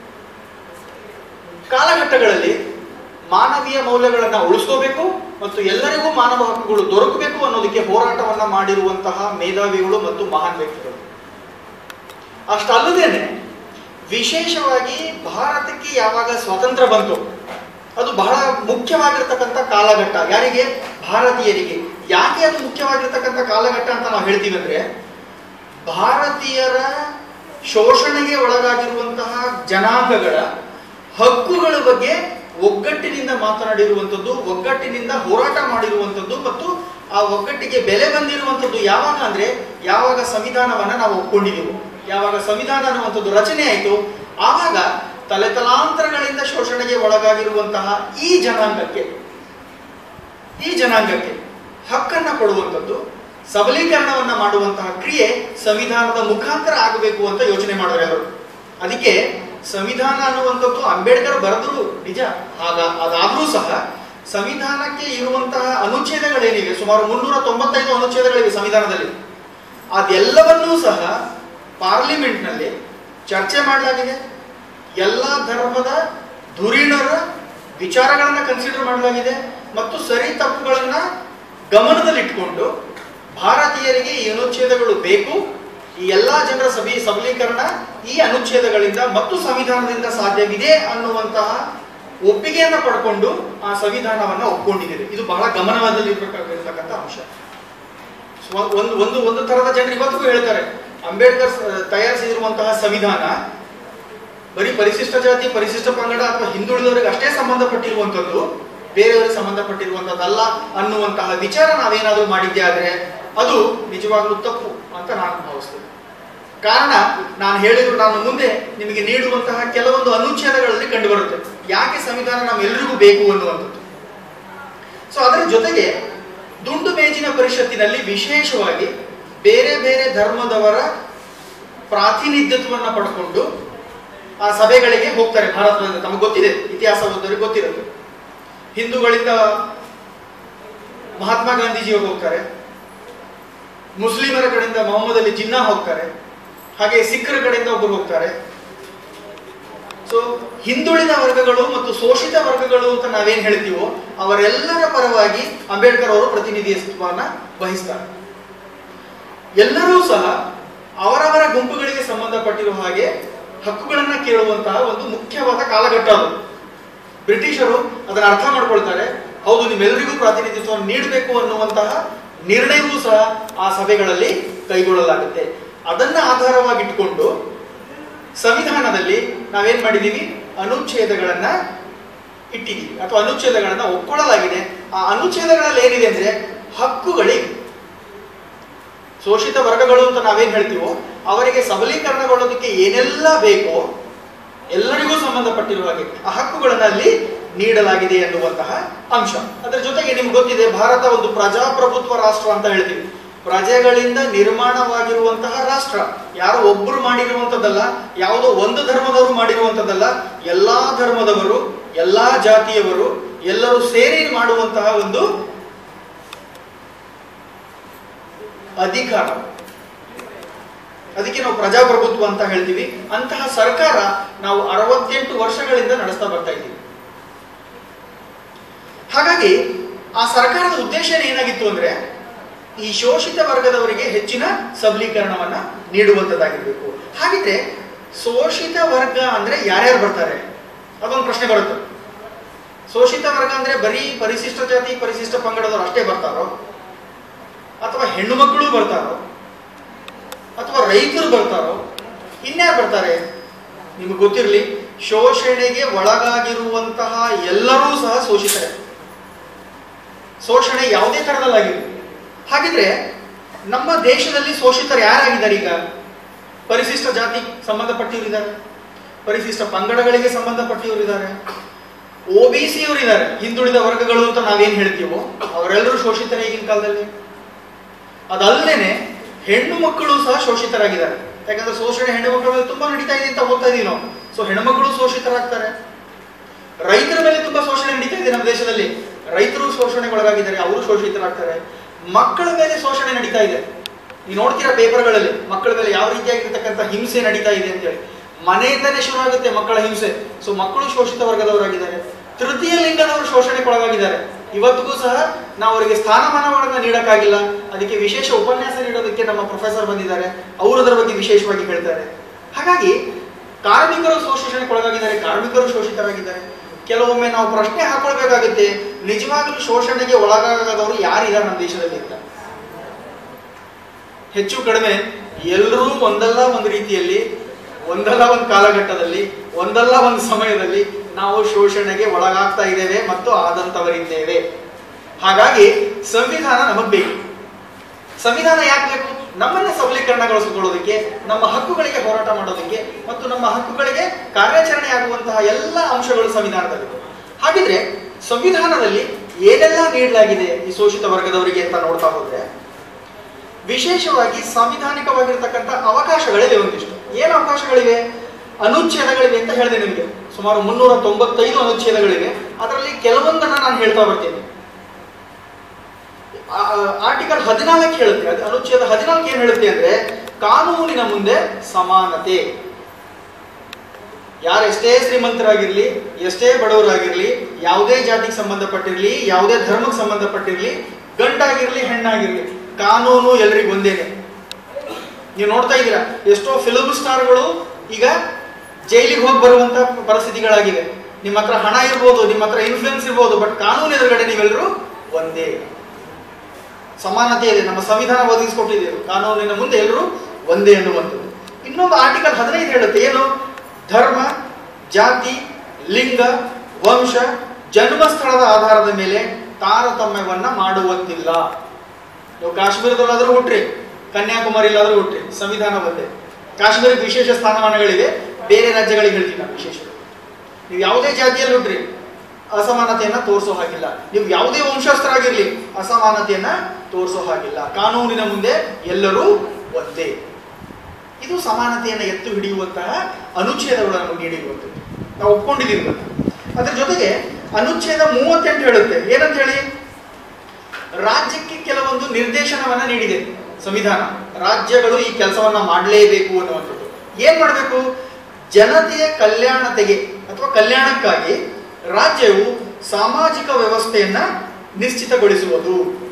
ಕಾಲಘಟ್ಟಗಳಲ್ಲಿ ಮಾನವೀಯ ಮೌಲ್ಯಗಳನ್ನ ಉಳಿಸ್ಕೋಬೇಕು ಮತ್ತು ಎಲ್ಲರಿಗೂ ಮಾನವ ಹಕ್ಕುಗಳು ದೊರಕಬೇಕು ಅನ್ನೋದಕ್ಕೆ ಹೋರಾಟವನ್ನ ಮಾಡಿರುವಂತಹ ಮೇಧಾವಿಗಳು ಮತ್ತು ಮಹಾನ್ ವ್ಯಕ್ತಿಗಳು ಅಷ್ಟಲ್ಲದೇನೆ ವಿಶೇಷವಾಗಿ ಭಾರತಕ್ಕೆ ಯಾವಾಗ ಸ್ವಾತಂತ್ರ್ಯ ಬಂತು ಅದು ಬಹಳ ಮುಖ್ಯವಾಗಿರ್ತಕ್ಕಂಥ ಕಾಲಘಟ್ಟ ಯಾರಿಗೆ ಭಾರತೀಯರಿಗೆ ಯಾಕೆ ಅದು ಮುಖ್ಯವಾಗಿರ್ತಕ್ಕಂಥ ಕಾಲಘಟ್ಟ ಅಂತ ನಾವು ಹೇಳ್ತೀವಿ ಅಂದ್ರೆ ಭಾರತೀಯರ ಶೋಷಣೆಗೆ ಒಳಗಾಗಿರುವಂತಹ ಜನಾಂಗಗಳ ಹಕ್ಕುಗಳ ಬಗ್ಗೆ ಒಗ್ಗಟ್ಟಿನಿಂದ ಮಾತನಾಡಿರುವಂಥದ್ದು ಒಗ್ಗಟ್ಟಿನಿಂದ ಹೋರಾಟ ಮಾಡಿರುವಂಥದ್ದು ಮತ್ತು ಆ ಒಗ್ಗಟ್ಟಿಗೆ ಬೆಲೆ ಬಂದಿರುವಂಥದ್ದು ಯಾವಾಗ ಅಂದ್ರೆ ಯಾವಾಗ ಸಂವಿಧಾನವನ್ನ ನಾವು ಒಪ್ಕೊಂಡಿದ್ದೀವಿ ಯಾವಾಗ ಸಂವಿಧಾನ ಅನ್ನುವಂಥದ್ದು ರಚನೆ ಆಯಿತು ಆವಾಗ ತಲೆತಲಾಂತರಗಳಿಂದ ಶೋಷಣೆಗೆ ಒಳಗಾಗಿರುವಂತಹ ಈ ಜನಾಂಗಕ್ಕೆ ಈ ಜನಾಂಗಕ್ಕೆ ಹಕ್ಕನ್ನ ಕೊಡುವಂಥದ್ದು ಸಬಲೀಕರಣವನ್ನ ಮಾಡುವಂತಹ ಕ್ರಿಯೆ ಸಂವಿಧಾನದ ಮುಖಾಂತರ ಆಗಬೇಕು ಅಂತ ಯೋಚನೆ ಮಾಡಿದ್ರು ಎಲ್ಲರೂ ಅದಕ್ಕೆ ಸಂವಿಧಾನ ಅನ್ನುವಂಥದ್ದು ಅಂಬೇಡ್ಕರ್ ಬರೆದ್ರು ನಿಜ ಆಗ ಅದಾದ್ರೂ ಸಹ ಸಂವಿಧಾನಕ್ಕೆ ಇರುವಂತಹ ಅನುಚ್ಛೇದಗಳೇನಿವೆ ಸುಮಾರು ಮುನ್ನೂರ ತೊಂಬತ್ತೈದು ಅನುಚ್ಛೇದಗಳಿವೆ ಸಂವಿಧಾನದಲ್ಲಿ ಅದೆಲ್ಲವನ್ನೂ ಸಹ ಪಾರ್ಲಿಮೆಂಟ್ನಲ್ಲಿ ಚರ್ಚೆ ಮಾಡಲಾಗಿದೆ ಎಲ್ಲ ಧರ್ಮದ ಧುರೀಣರ ವಿಚಾರಗಳನ್ನ ಕನ್ಸಿಡರ್ ಮಾಡಲಾಗಿದೆ ಮತ್ತು ಸರಿ ತಪ್ಪುಗಳನ್ನ ಗಮನದಲ್ಲಿಟ್ಕೊಂಡು ಭಾರತೀಯರಿಗೆ ಈ ಅನುಚ್ಛೇದಗಳು ಬೇಕು ಈ ಎಲ್ಲಾ ಜನರ ಸಬಿ ಸಬಲೀಕರಣ ಈ ಅನುಚ್ಛೇದಗಳಿಂದ ಮತ್ತು ಸಂವಿಧಾನದಿಂದ ಸಾಧ್ಯವಿದೆ ಅನ್ನುವಂತಹ ಒಪ್ಪಿಗೆಯನ್ನ ಪಡ್ಕೊಂಡು ಆ ಸಂವಿಧಾನವನ್ನ ಒಪ್ಕೊಂಡಿದ್ದೀರಿ ಇದು ಬಹಳ ಗಮನದಲ್ಲಿರ್ತಕ್ಕಂಥ ಅಂಶ ಸ್ವ- ಒಂದು ಒಂದು ಒಂದು ತರದ ಜನರು ಇವತ್ತಿಗೂ ಹೇಳ್ತಾರೆ ಅಂಬೇಡ್ಕರ್ ಸ- ತಯಾರಿಸಿರುವಂತಹ ಸಂವಿಧಾನ ಬರೀ ಪರಿಶಿಷ್ಟ ಜಾತಿ ಪರಿಶಿಷ್ಟ ಪಂಗಡ ಅಥವಾ ಹಿಂದುಳಿದವರಿಗೆ ಅಷ್ಟೇ ಸಂಬಂಧಪಟ್ಟಿರುವಂಥದ್ದು ಬೇರೆಯವರಿಗೆ ಸಂಬಂಧಪಟ್ಟಿರುವಂಥದ್ದಲ್ಲ ಅನ್ನುವಂತಹ ವಿಚಾರ ನಾವೇನಾದ್ರೂ ಮಾಡಿದ್ದೆ ಆದ್ರೆ ಅದು ನಿಜವಾಗ್ಲೂ ತಪ್ಪು ಅಂತ ನಾನು ಭಾವಿಸ್ತೇನೆ ಕಾರಣ ನಾನು ಹೇಳಿದ್ರು ನಾನು ಮುಂದೆ ನಿಮಗೆ ನೀಡುವಂತಹ ಕೆಲವೊಂದು ಅನುಚ್ಛೇದಗಳಲ್ಲಿ ಕಂಡುಬರುತ್ತೆ ಯಾಕೆ ಸಂವಿಧಾನ ನಮ್ಮೆಲ್ಲರಿಗೂ ಬೇಕು ಅನ್ನುವಂಥದ್ದು ಸೊ ಅದರ ಜೊತೆಗೆ ದುಂಡು ಮೇಜಿನ ಪರಿಷತ್ತಿನಲ್ಲಿ ವಿಶೇಷವಾಗಿ ಬೇರೆ ಬೇರೆ ಧರ್ಮದವರ ಪ್ರಾತಿನಿಧ್ಯತ್ವವನ್ನು ಪಡ್ಕೊಂಡು ಆ ಸಭೆಗಳಿಗೆ ಹೋಗ್ತಾರೆ ಭಾರತದಲ್ಲಿ ತಮಗೆ ಗೊತ್ತಿದೆ ಇತಿಹಾಸ ಓದೋರಿಗೆ ಗೊತ್ತಿರುತ್ತೆ ಹಿಂದೂಗಳಿಂದ ಮಹಾತ್ಮ ಗಾಂಧೀಜಿಯವರು ಹೋಗ್ತಾರೆ ಮುಸ್ಲಿಮರ ಕಡೆಯಿಂದ ಮೊಹಮ್ಮದ್ ಅಲಿ ಜಿನ್ನಾ ಹೋಗ್ತಾರೆ ಹಾಗೆ ಸಿಖ್ಖರ ಕಡೆಯಿಂದ ಒಬ್ಬರು ಹೋಗ್ತಾರೆ ಸೊ ಹಿಂದುಳಿದ ವರ್ಗಗಳು ಮತ್ತು ಶೋಷಿತ ವರ್ಗಗಳು ಅಂತ ನಾವೇನ್ ಹೇಳ್ತೀವೋ ಅವರೆಲ್ಲರ ಪರವಾಗಿ ಅಂಬೇಡ್ಕರ್ ಅವರು ಪ್ರತಿನಿಧಿತ್ವವನ್ನ ವಹಿಸ್ತಾರೆ ಎಲ್ಲರೂ ಸಹ ಅವರವರ ಗುಂಪುಗಳಿಗೆ ಸಂಬಂಧಪಟ್ಟಿರುವ ಹಾಗೆ ಹಕ್ಕುಗಳನ್ನ ಕೇಳುವಂತಹ ಒಂದು ಮುಖ್ಯವಾದ ಕಾಲಘಟ್ಟ ಅದು ಬ್ರಿಟಿಷರು ಅದನ್ನ ಅರ್ಥ ಮಾಡ್ಕೊಳ್ತಾರೆ ಹೌದು ನಿಮ್ಮೆಲ್ಲರಿಗೂ ಪ್ರಾತಿನಿಧ್ಯತ್ವವನ್ನು ನೀಡಬೇಕು ಅನ್ನುವಂತಹ ನಿರ್ಣಯವೂ ಸಹ ಆ ಸಭೆಗಳಲ್ಲಿ ಕೈಗೊಳ್ಳಲಾಗುತ್ತೆ ಅದನ್ನ ಆಧಾರವಾಗಿಟ್ಕೊಂಡು ಸಂವಿಧಾನದಲ್ಲಿ ನಾವೇನ್ ಮಾಡಿದೀವಿ ಅನುಚ್ಛೇದಗಳನ್ನ ಇಟ್ಟಿದ್ದೀವಿ ಅಥವಾ ಅನುಚ್ಛೇದಗಳನ್ನ ಒಪ್ಕೊಳ್ಳಲಾಗಿದೆ ಆ ಅನುಚ್ಛೇದಗಳಲ್ಲಿ ಏನಿದೆ ಅಂದ್ರೆ ಹಕ್ಕುಗಳಿವೆ ಶೋಷಿತ ವರ್ಗಗಳು ಅಂತ ನಾವೇನ್ ಹೇಳ್ತೀವೋ ಅವರಿಗೆ ಸಬಲೀಕರಣಗೊಳ್ಳೋದಕ್ಕೆ ಏನೆಲ್ಲ ಬೇಕೋ ಎಲ್ಲರಿಗೂ ಸಂಬಂಧಪಟ್ಟಿರುವ ಹಾಗೆ ಆ ಹಕ್ಕುಗಳನ್ನ ಅಲ್ಲಿ ನೀಡಲಾಗಿದೆ ಎನ್ನುವಂತಹ ಅಂಶ ಅದರ ಜೊತೆಗೆ ನಿಮ್ಗೆ ಗೊತ್ತಿದೆ ಭಾರತ ಒಂದು ಪ್ರಜಾಪ್ರಭುತ್ವ ರಾಷ್ಟ್ರ ಅಂತ ಹೇಳ್ತೀವಿ ಪ್ರಜೆಗಳಿಂದ ನಿರ್ಮಾಣವಾಗಿರುವಂತಹ ರಾಷ್ಟ್ರ ಯಾರೋ ಒಬ್ರು ಮಾಡಿರುವಂತದ್ದಲ್ಲ ಯಾವುದೋ ಒಂದು ಧರ್ಮದವರು ಮಾಡಿರುವಂತದ್ದಲ್ಲ ಎಲ್ಲಾ ಧರ್ಮದವರು ಎಲ್ಲಾ ಜಾತಿಯವರು ಎಲ್ಲರೂ ಸೇರಿ ಮಾಡುವಂತಹ ಒಂದು ಅಧಿಕಾರ ಅದಕ್ಕೆ ನಾವು ಪ್ರಜಾಪ್ರಭುತ್ವ ಅಂತ ಹೇಳ್ತೀವಿ ಅಂತಹ ಸರ್ಕಾರ ನಾವು ಅರವತ್ತೆಂಟು ವರ್ಷಗಳಿಂದ ನಡೆಸ್ತಾ ಬರ್ತಾ ಇದ್ದೀವಿ ಹಾಗಾಗಿ ಆ ಸರ್ಕಾರದ ಉದ್ದೇಶ ಏನಾಗಿತ್ತು ಅಂದ್ರೆ ಈ ಶೋಷಿತ ವರ್ಗದವರಿಗೆ ಹೆಚ್ಚಿನ ಸಬಲೀಕರಣವನ್ನ ನೀಡುವಂತದ್ದಾಗಿರ್ಬೇಕು ಹಾಗಿದ್ರೆ ಶೋಷಿತ ವರ್ಗ ಅಂದ್ರೆ ಯಾರ್ಯಾರು ಬರ್ತಾರೆ ಅದೊಂದು ಪ್ರಶ್ನೆ ಬರುತ್ತೆ ಶೋಷಿತ ವರ್ಗ ಅಂದ್ರೆ ಬರೀ ಪರಿಶಿಷ್ಟ ಜಾತಿ ಪರಿಶಿಷ್ಟ ಪಂಗಡದವರು ಅಷ್ಟೇ ಬರ್ತಾರೋ ಅಥವಾ ಹೆಣ್ಣು ಮಕ್ಕಳು ಬರ್ತಾರೋ ಅಥವಾ ರೈತರು ಬರ್ತಾರೋ ಇನ್ಯಾರು ಬರ್ತಾರೆ ನಿಮಗೆ ಗೊತ್ತಿರಲಿ ಶೋಷಣೆಗೆ ಒಳಗಾಗಿರುವಂತಹ ಎಲ್ಲರೂ ಸಹ ಶೋಷಿತರೆ ಶೋಷಣೆ ಯಾವುದೇ ತರದಲ್ಲಾಗಿರಲಿ ಹಾಗಿದ್ರೆ ನಮ್ಮ ದೇಶದಲ್ಲಿ ಶೋಷಿತರು ಯಾರಾಗಿದ್ದಾರೆ ಈಗ ಪರಿಶಿಷ್ಟ ಜಾತಿ ಸಂಬಂಧಪಟ್ಟಿವರಿದ್ದಾರೆ ಪರಿಶಿಷ್ಟ ಪಂಗಡಗಳಿಗೆ ಸಂಬಂಧಪಟ್ಟಿವರಿದ್ದಾರೆ ಒ ಬಿ ಸಿ ಇದ್ದಾರೆ ಹಿಂದುಳಿದ ವರ್ಗಗಳು ಅಂತ ನಾವೇನ್ ಹೇಳ್ತೀವೋ ಅವರೆಲ್ಲರೂ ಶೋಷಿತರೇ ಈಗಿನ ಕಾಲದಲ್ಲಿ ಅದಲ್ಲದೇನೆ ಹೆಣ್ಣು ಮಕ್ಕಳು ಸಹ ಶೋಷಿತರಾಗಿದ್ದಾರೆ ಯಾಕಂದ್ರೆ ಶೋಷಣೆ ಹೆಣ್ಣು ಮಕ್ಕಳ ಮೇಲೆ ತುಂಬಾ ನಡೀತಾ ಇದೆ ಅಂತ ಓದ್ತಾ ಇದೀವಿ ನಾವು ಸೊ ಹೆಣ್ಮಕ್ಳು ಶೋಷಿತರಾಗ್ತಾರೆ ರೈತರ ಮೇಲೆ ತುಂಬಾ ಶೋಷಣೆ ನಡೀತಾ ಇದೆ ನಮ್ಮ ದೇಶದಲ್ಲಿ ರೈತರು ಶೋಷಣೆಗೊಳಗಾಗಿದ್ದಾರೆ ಅವರು ಶೋಷಿತರಾಗ್ತಾರೆ ಮಕ್ಕಳ ಮೇಲೆ ಶೋಷಣೆ ನಡೀತಾ ಇದೆ ನೀವು ನೋಡ್ತೀರಾ ಪೇಪರ್ಗಳಲ್ಲಿ ಮಕ್ಕಳ ಮೇಲೆ ಯಾವ ರೀತಿಯಾಗಿರ್ತಕ್ಕಂಥ ಹಿಂಸೆ ನಡೀತಾ ಇದೆ ಅಂತೇಳಿ ಮನೆಯಿಂದನೇ ಶುರು ಆಗುತ್ತೆ ಮಕ್ಕಳ ಹಿಂಸೆ ಸೊ ಮಕ್ಕಳು ಶೋಷಿತ ವರ್ಗದವರಾಗಿದ್ದಾರೆ ತೃತೀಯ ಲಿಂಗದವರು ಶೋಷಣೆಗೊಳಗಾಗಿದ್ದಾರೆ ಇವತ್ತಿಗೂ ಸಹ ನಾವು ಅವರಿಗೆ ಸ್ಥಾನಮಾನಗಳನ್ನ ನೀಡಕ್ಕಾಗಿಲ್ಲ ಅದಕ್ಕೆ ವಿಶೇಷ ಉಪನ್ಯಾಸ ನೀಡೋದಕ್ಕೆ ನಮ್ಮ ಪ್ರೊಫೆಸರ್ ಬಂದಿದ್ದಾರೆ ಅವರು ಅದರ ಬಗ್ಗೆ ವಿಶೇಷವಾಗಿ ಹೇಳ್ತಾರೆ ಹಾಗಾಗಿ ಕಾರ್ಮಿಕರು ಶೋಷಣೆಗೊಳಗಾಗಿದ್ದಾರೆ ಕಾರ್ಮಿಕರು ಶೋಷಿತರಾಗಿದ್ದಾರೆ ಕೆಲವೊಮ್ಮೆ ನಾವು ಪ್ರಶ್ನೆ ಹಾಕೊಳ್ಬೇಕಾಗುತ್ತೆ ನಿಜವಾಗ್ಲೂ ಶೋಷಣೆಗೆ ಒಳಗಾಗದವರು ಯಾರಿದ್ದಾರೆ ನಮ್ಮ ದೇಶದಲ್ಲಿ ಅಂತ ಹೆಚ್ಚು ಕಡಿಮೆ ಎಲ್ಲರೂ ಒಂದಲ್ಲ ಒಂದು ರೀತಿಯಲ್ಲಿ ಒಂದಲ್ಲ ಒಂದು ಕಾಲಘಟ್ಟದಲ್ಲಿ ಒಂದಲ್ಲ ಒಂದು ಸಮಯದಲ್ಲಿ ನಾವು ಶೋಷಣೆಗೆ ಒಳಗಾಗ್ತಾ ಇದ್ದೇವೆ ಮತ್ತು ಆದಂತವರಿದ್ದೇವೆ ಹಾಗಾಗಿ ಸಂವಿಧಾನ ನಮಗ್ ಬೇಕು ಸಂವಿಧಾನ ಯಾಕೆ ಬೇಕು ನಮ್ಮನ್ನ ಸಬಲೀಕರಣಗೊಳಿಸಿಕೊಳ್ಳೋದಕ್ಕೆ ನಮ್ಮ ಹಕ್ಕುಗಳಿಗೆ ಹೋರಾಟ ಮಾಡೋದಕ್ಕೆ ಮತ್ತು ನಮ್ಮ ಹಕ್ಕುಗಳಿಗೆ ಕಾರ್ಯಾಚರಣೆ ಆಗುವಂತಹ ಎಲ್ಲ ಅಂಶಗಳು ಸಂವಿಧಾನದಲ್ಲಿವೆ ಹಾಗಿದ್ರೆ ಸಂವಿಧಾನದಲ್ಲಿ ಏನೆಲ್ಲ ನೀಡಲಾಗಿದೆ ಈ ಶೋಷಿತ ವರ್ಗದವರಿಗೆ ಅಂತ ನೋಡ್ತಾ ಹೋದ್ರೆ ವಿಶೇಷವಾಗಿ ಸಾಂವಿಧಾನಿಕವಾಗಿರ್ತಕ್ಕಂಥ ಅವಕಾಶಗಳಿವೆ ಒಂದಿಷ್ಟು ಏನು ಅವಕಾಶಗಳಿವೆ ಅನುಚ್ಛೇದಗಳಿವೆ ಅಂತ ಹೇಳಿದೆ ನಿಮಗೆ ಸುಮಾರು ಮುನ್ನೂರ ತೊಂಬತ್ತೈದು ಅನುಚ್ಛೇದಗಳಿವೆ ಅದರಲ್ಲಿ ಕೆಲವೊಂದನ್ನ ನಾನು ಹೇಳ್ತಾ ಬರ್ತೀನಿ ಆರ್ಟಿಕಲ್ ಹದಿನಾಲ್ಕು ಹೇಳುತ್ತೆ ಅದು ಅನುಚ್ಛೇದ ಹದಿನಾಲ್ಕು ಏನ್ ಹೇಳುತ್ತೆ ಅಂದ್ರೆ ಕಾನೂನಿನ ಮುಂದೆ ಸಮಾನತೆ ಯಾರು ಎಷ್ಟೇ ಶ್ರೀಮಂತರಾಗಿರ್ಲಿ ಎಷ್ಟೇ ಬಡವರಾಗಿರ್ಲಿ ಯಾವುದೇ ಜಾತಿಗೆ ಸಂಬಂಧಪಟ್ಟಿರ್ಲಿ ಯಾವುದೇ ಧರ್ಮಕ್ಕೆ ಸಂಬಂಧಪಟ್ಟಿರ್ಲಿ ಗಂಡಾಗಿರ್ಲಿ ಹೆಣ್ಣಾಗಿರ್ಲಿ ಕಾನೂನು ಎಲ್ರಿಗೂ ಒಂದೇನೆ ನೀವು ನೋಡ್ತಾ ಇದ್ದೀರಾ ಎಷ್ಟೋ ಫಿಲ್ಮ್ ಸ್ಟಾರ್ಗಳು ಈಗ ಜೈಲಿಗೆ ಹೋಗಿ ಬರುವಂತ ಪರಿಸ್ಥಿತಿಗಳಾಗಿವೆ ನಿಮ್ಮ ಹತ್ರ ಹಣ ಇರ್ಬೋದು ನಿಮ್ಮ ಹತ್ರ ಇನ್ಫ್ಲೂಯೆನ್ಸ್ ಇರ್ಬೋದು ಬಟ್ ಕಾನೂನು ಎದುರುಗಡೆ ನೀವೆಲ್ಲರೂ ಒಂದೇ ಸಮಾನತೆ ಇದೆ ನಮ್ಮ ಸಂವಿಧಾನ ಒದಗಿಸಿಕೊಟ್ಟಿದೆ ಕಾನೂನಿನ ಮುಂದೆ ಎಲ್ಲರೂ ಒಂದೇ ಎನ್ನುವಂಥದ್ದು ಇನ್ನೊಂದು ಆರ್ಟಿಕಲ್ ಹದಿನೈದು ಹೇಳುತ್ತೆ ಏನು ಧರ್ಮ ಜಾತಿ ಲಿಂಗ ವಂಶ ಜನ್ಮ ಸ್ಥಳದ ಆಧಾರದ ಮೇಲೆ ತಾರತಮ್ಯವನ್ನ ಮಾಡುವಂತಿಲ್ಲ ನೀವು ಕಾಶ್ಮೀರದಲ್ಲಾದ್ರೂ ಹುಟ್ರಿ ಕನ್ಯಾಕುಮಾರಿಲಾದ್ರೂ ಹುಟ್ರಿ ಸಂವಿಧಾನ ಒಂದೇ ಕಾಶ್ಮೀರಕ್ಕೆ ವಿಶೇಷ ಸ್ಥಾನಮಾನಗಳಿವೆ ಬೇರೆ ರಾಜ್ಯಗಳಿಗೆ ಹೇಳ್ತೀನಿ ನಾನು ವಿಶೇಷ ನೀವು ಯಾವುದೇ ಜಾತಿಯಲ್ಲಿ ಹುಟ್ರಿ ಅಸಮಾನತೆಯನ್ನ ತೋರಿಸೋ ಹಾಗಿಲ್ಲ ನೀವು ಯಾವುದೇ ವಂಶಸ್ಥರಾಗಿರ್ಲಿ ಅಸಮಾನತೆಯನ್ನ ತೋರಿಸೋ ಹಾಗಿಲ್ಲ ಕಾನೂನಿನ ಮುಂದೆ ಎಲ್ಲರೂ ಒಂದೇ ಇದು ಸಮಾನತೆಯನ್ನ ಎತ್ತು ಹಿಡಿಯುವಂತಹ ಅನುಚ್ಛೇದಗಳನ್ನು ನೀಡಿರುವಂಥದ್ದು ನಾವು ಒಪ್ಕೊಂಡಿದ್ದೀವಿ ಇವತ್ತು. ಅದ್ರ ಜೊತೆಗೆ ಅನುಚ್ಛೇದ ಮೂವತ್ತೆಂಟು ಹೇಳುತ್ತೆ ಏನಂತ ಹೇಳಿ ರಾಜ್ಯಕ್ಕೆ ಕೆಲವೊಂದು ನಿರ್ದೇಶನವನ್ನ ನೀಡಿದೆ ಸಂವಿಧಾನ ರಾಜ್ಯಗಳು ಈ ಕೆಲಸವನ್ನ ಮಾಡಲೇಬೇಕು ಅನ್ನುವಂಥದ್ದು ಏನ್ ಮಾಡಬೇಕು ಜನತೆಯ ಕಲ್ಯಾಣತೆಗೆ ಅಥವಾ ಕಲ್ಯಾಣಕ್ಕಾಗಿ ರಾಜ್ಯವು ಸಾಮಾಜಿಕ ವ್ಯವಸ್ಥೆಯನ್ನ ನಿಶ್ಚಿತಗೊಳಿಸುವುದು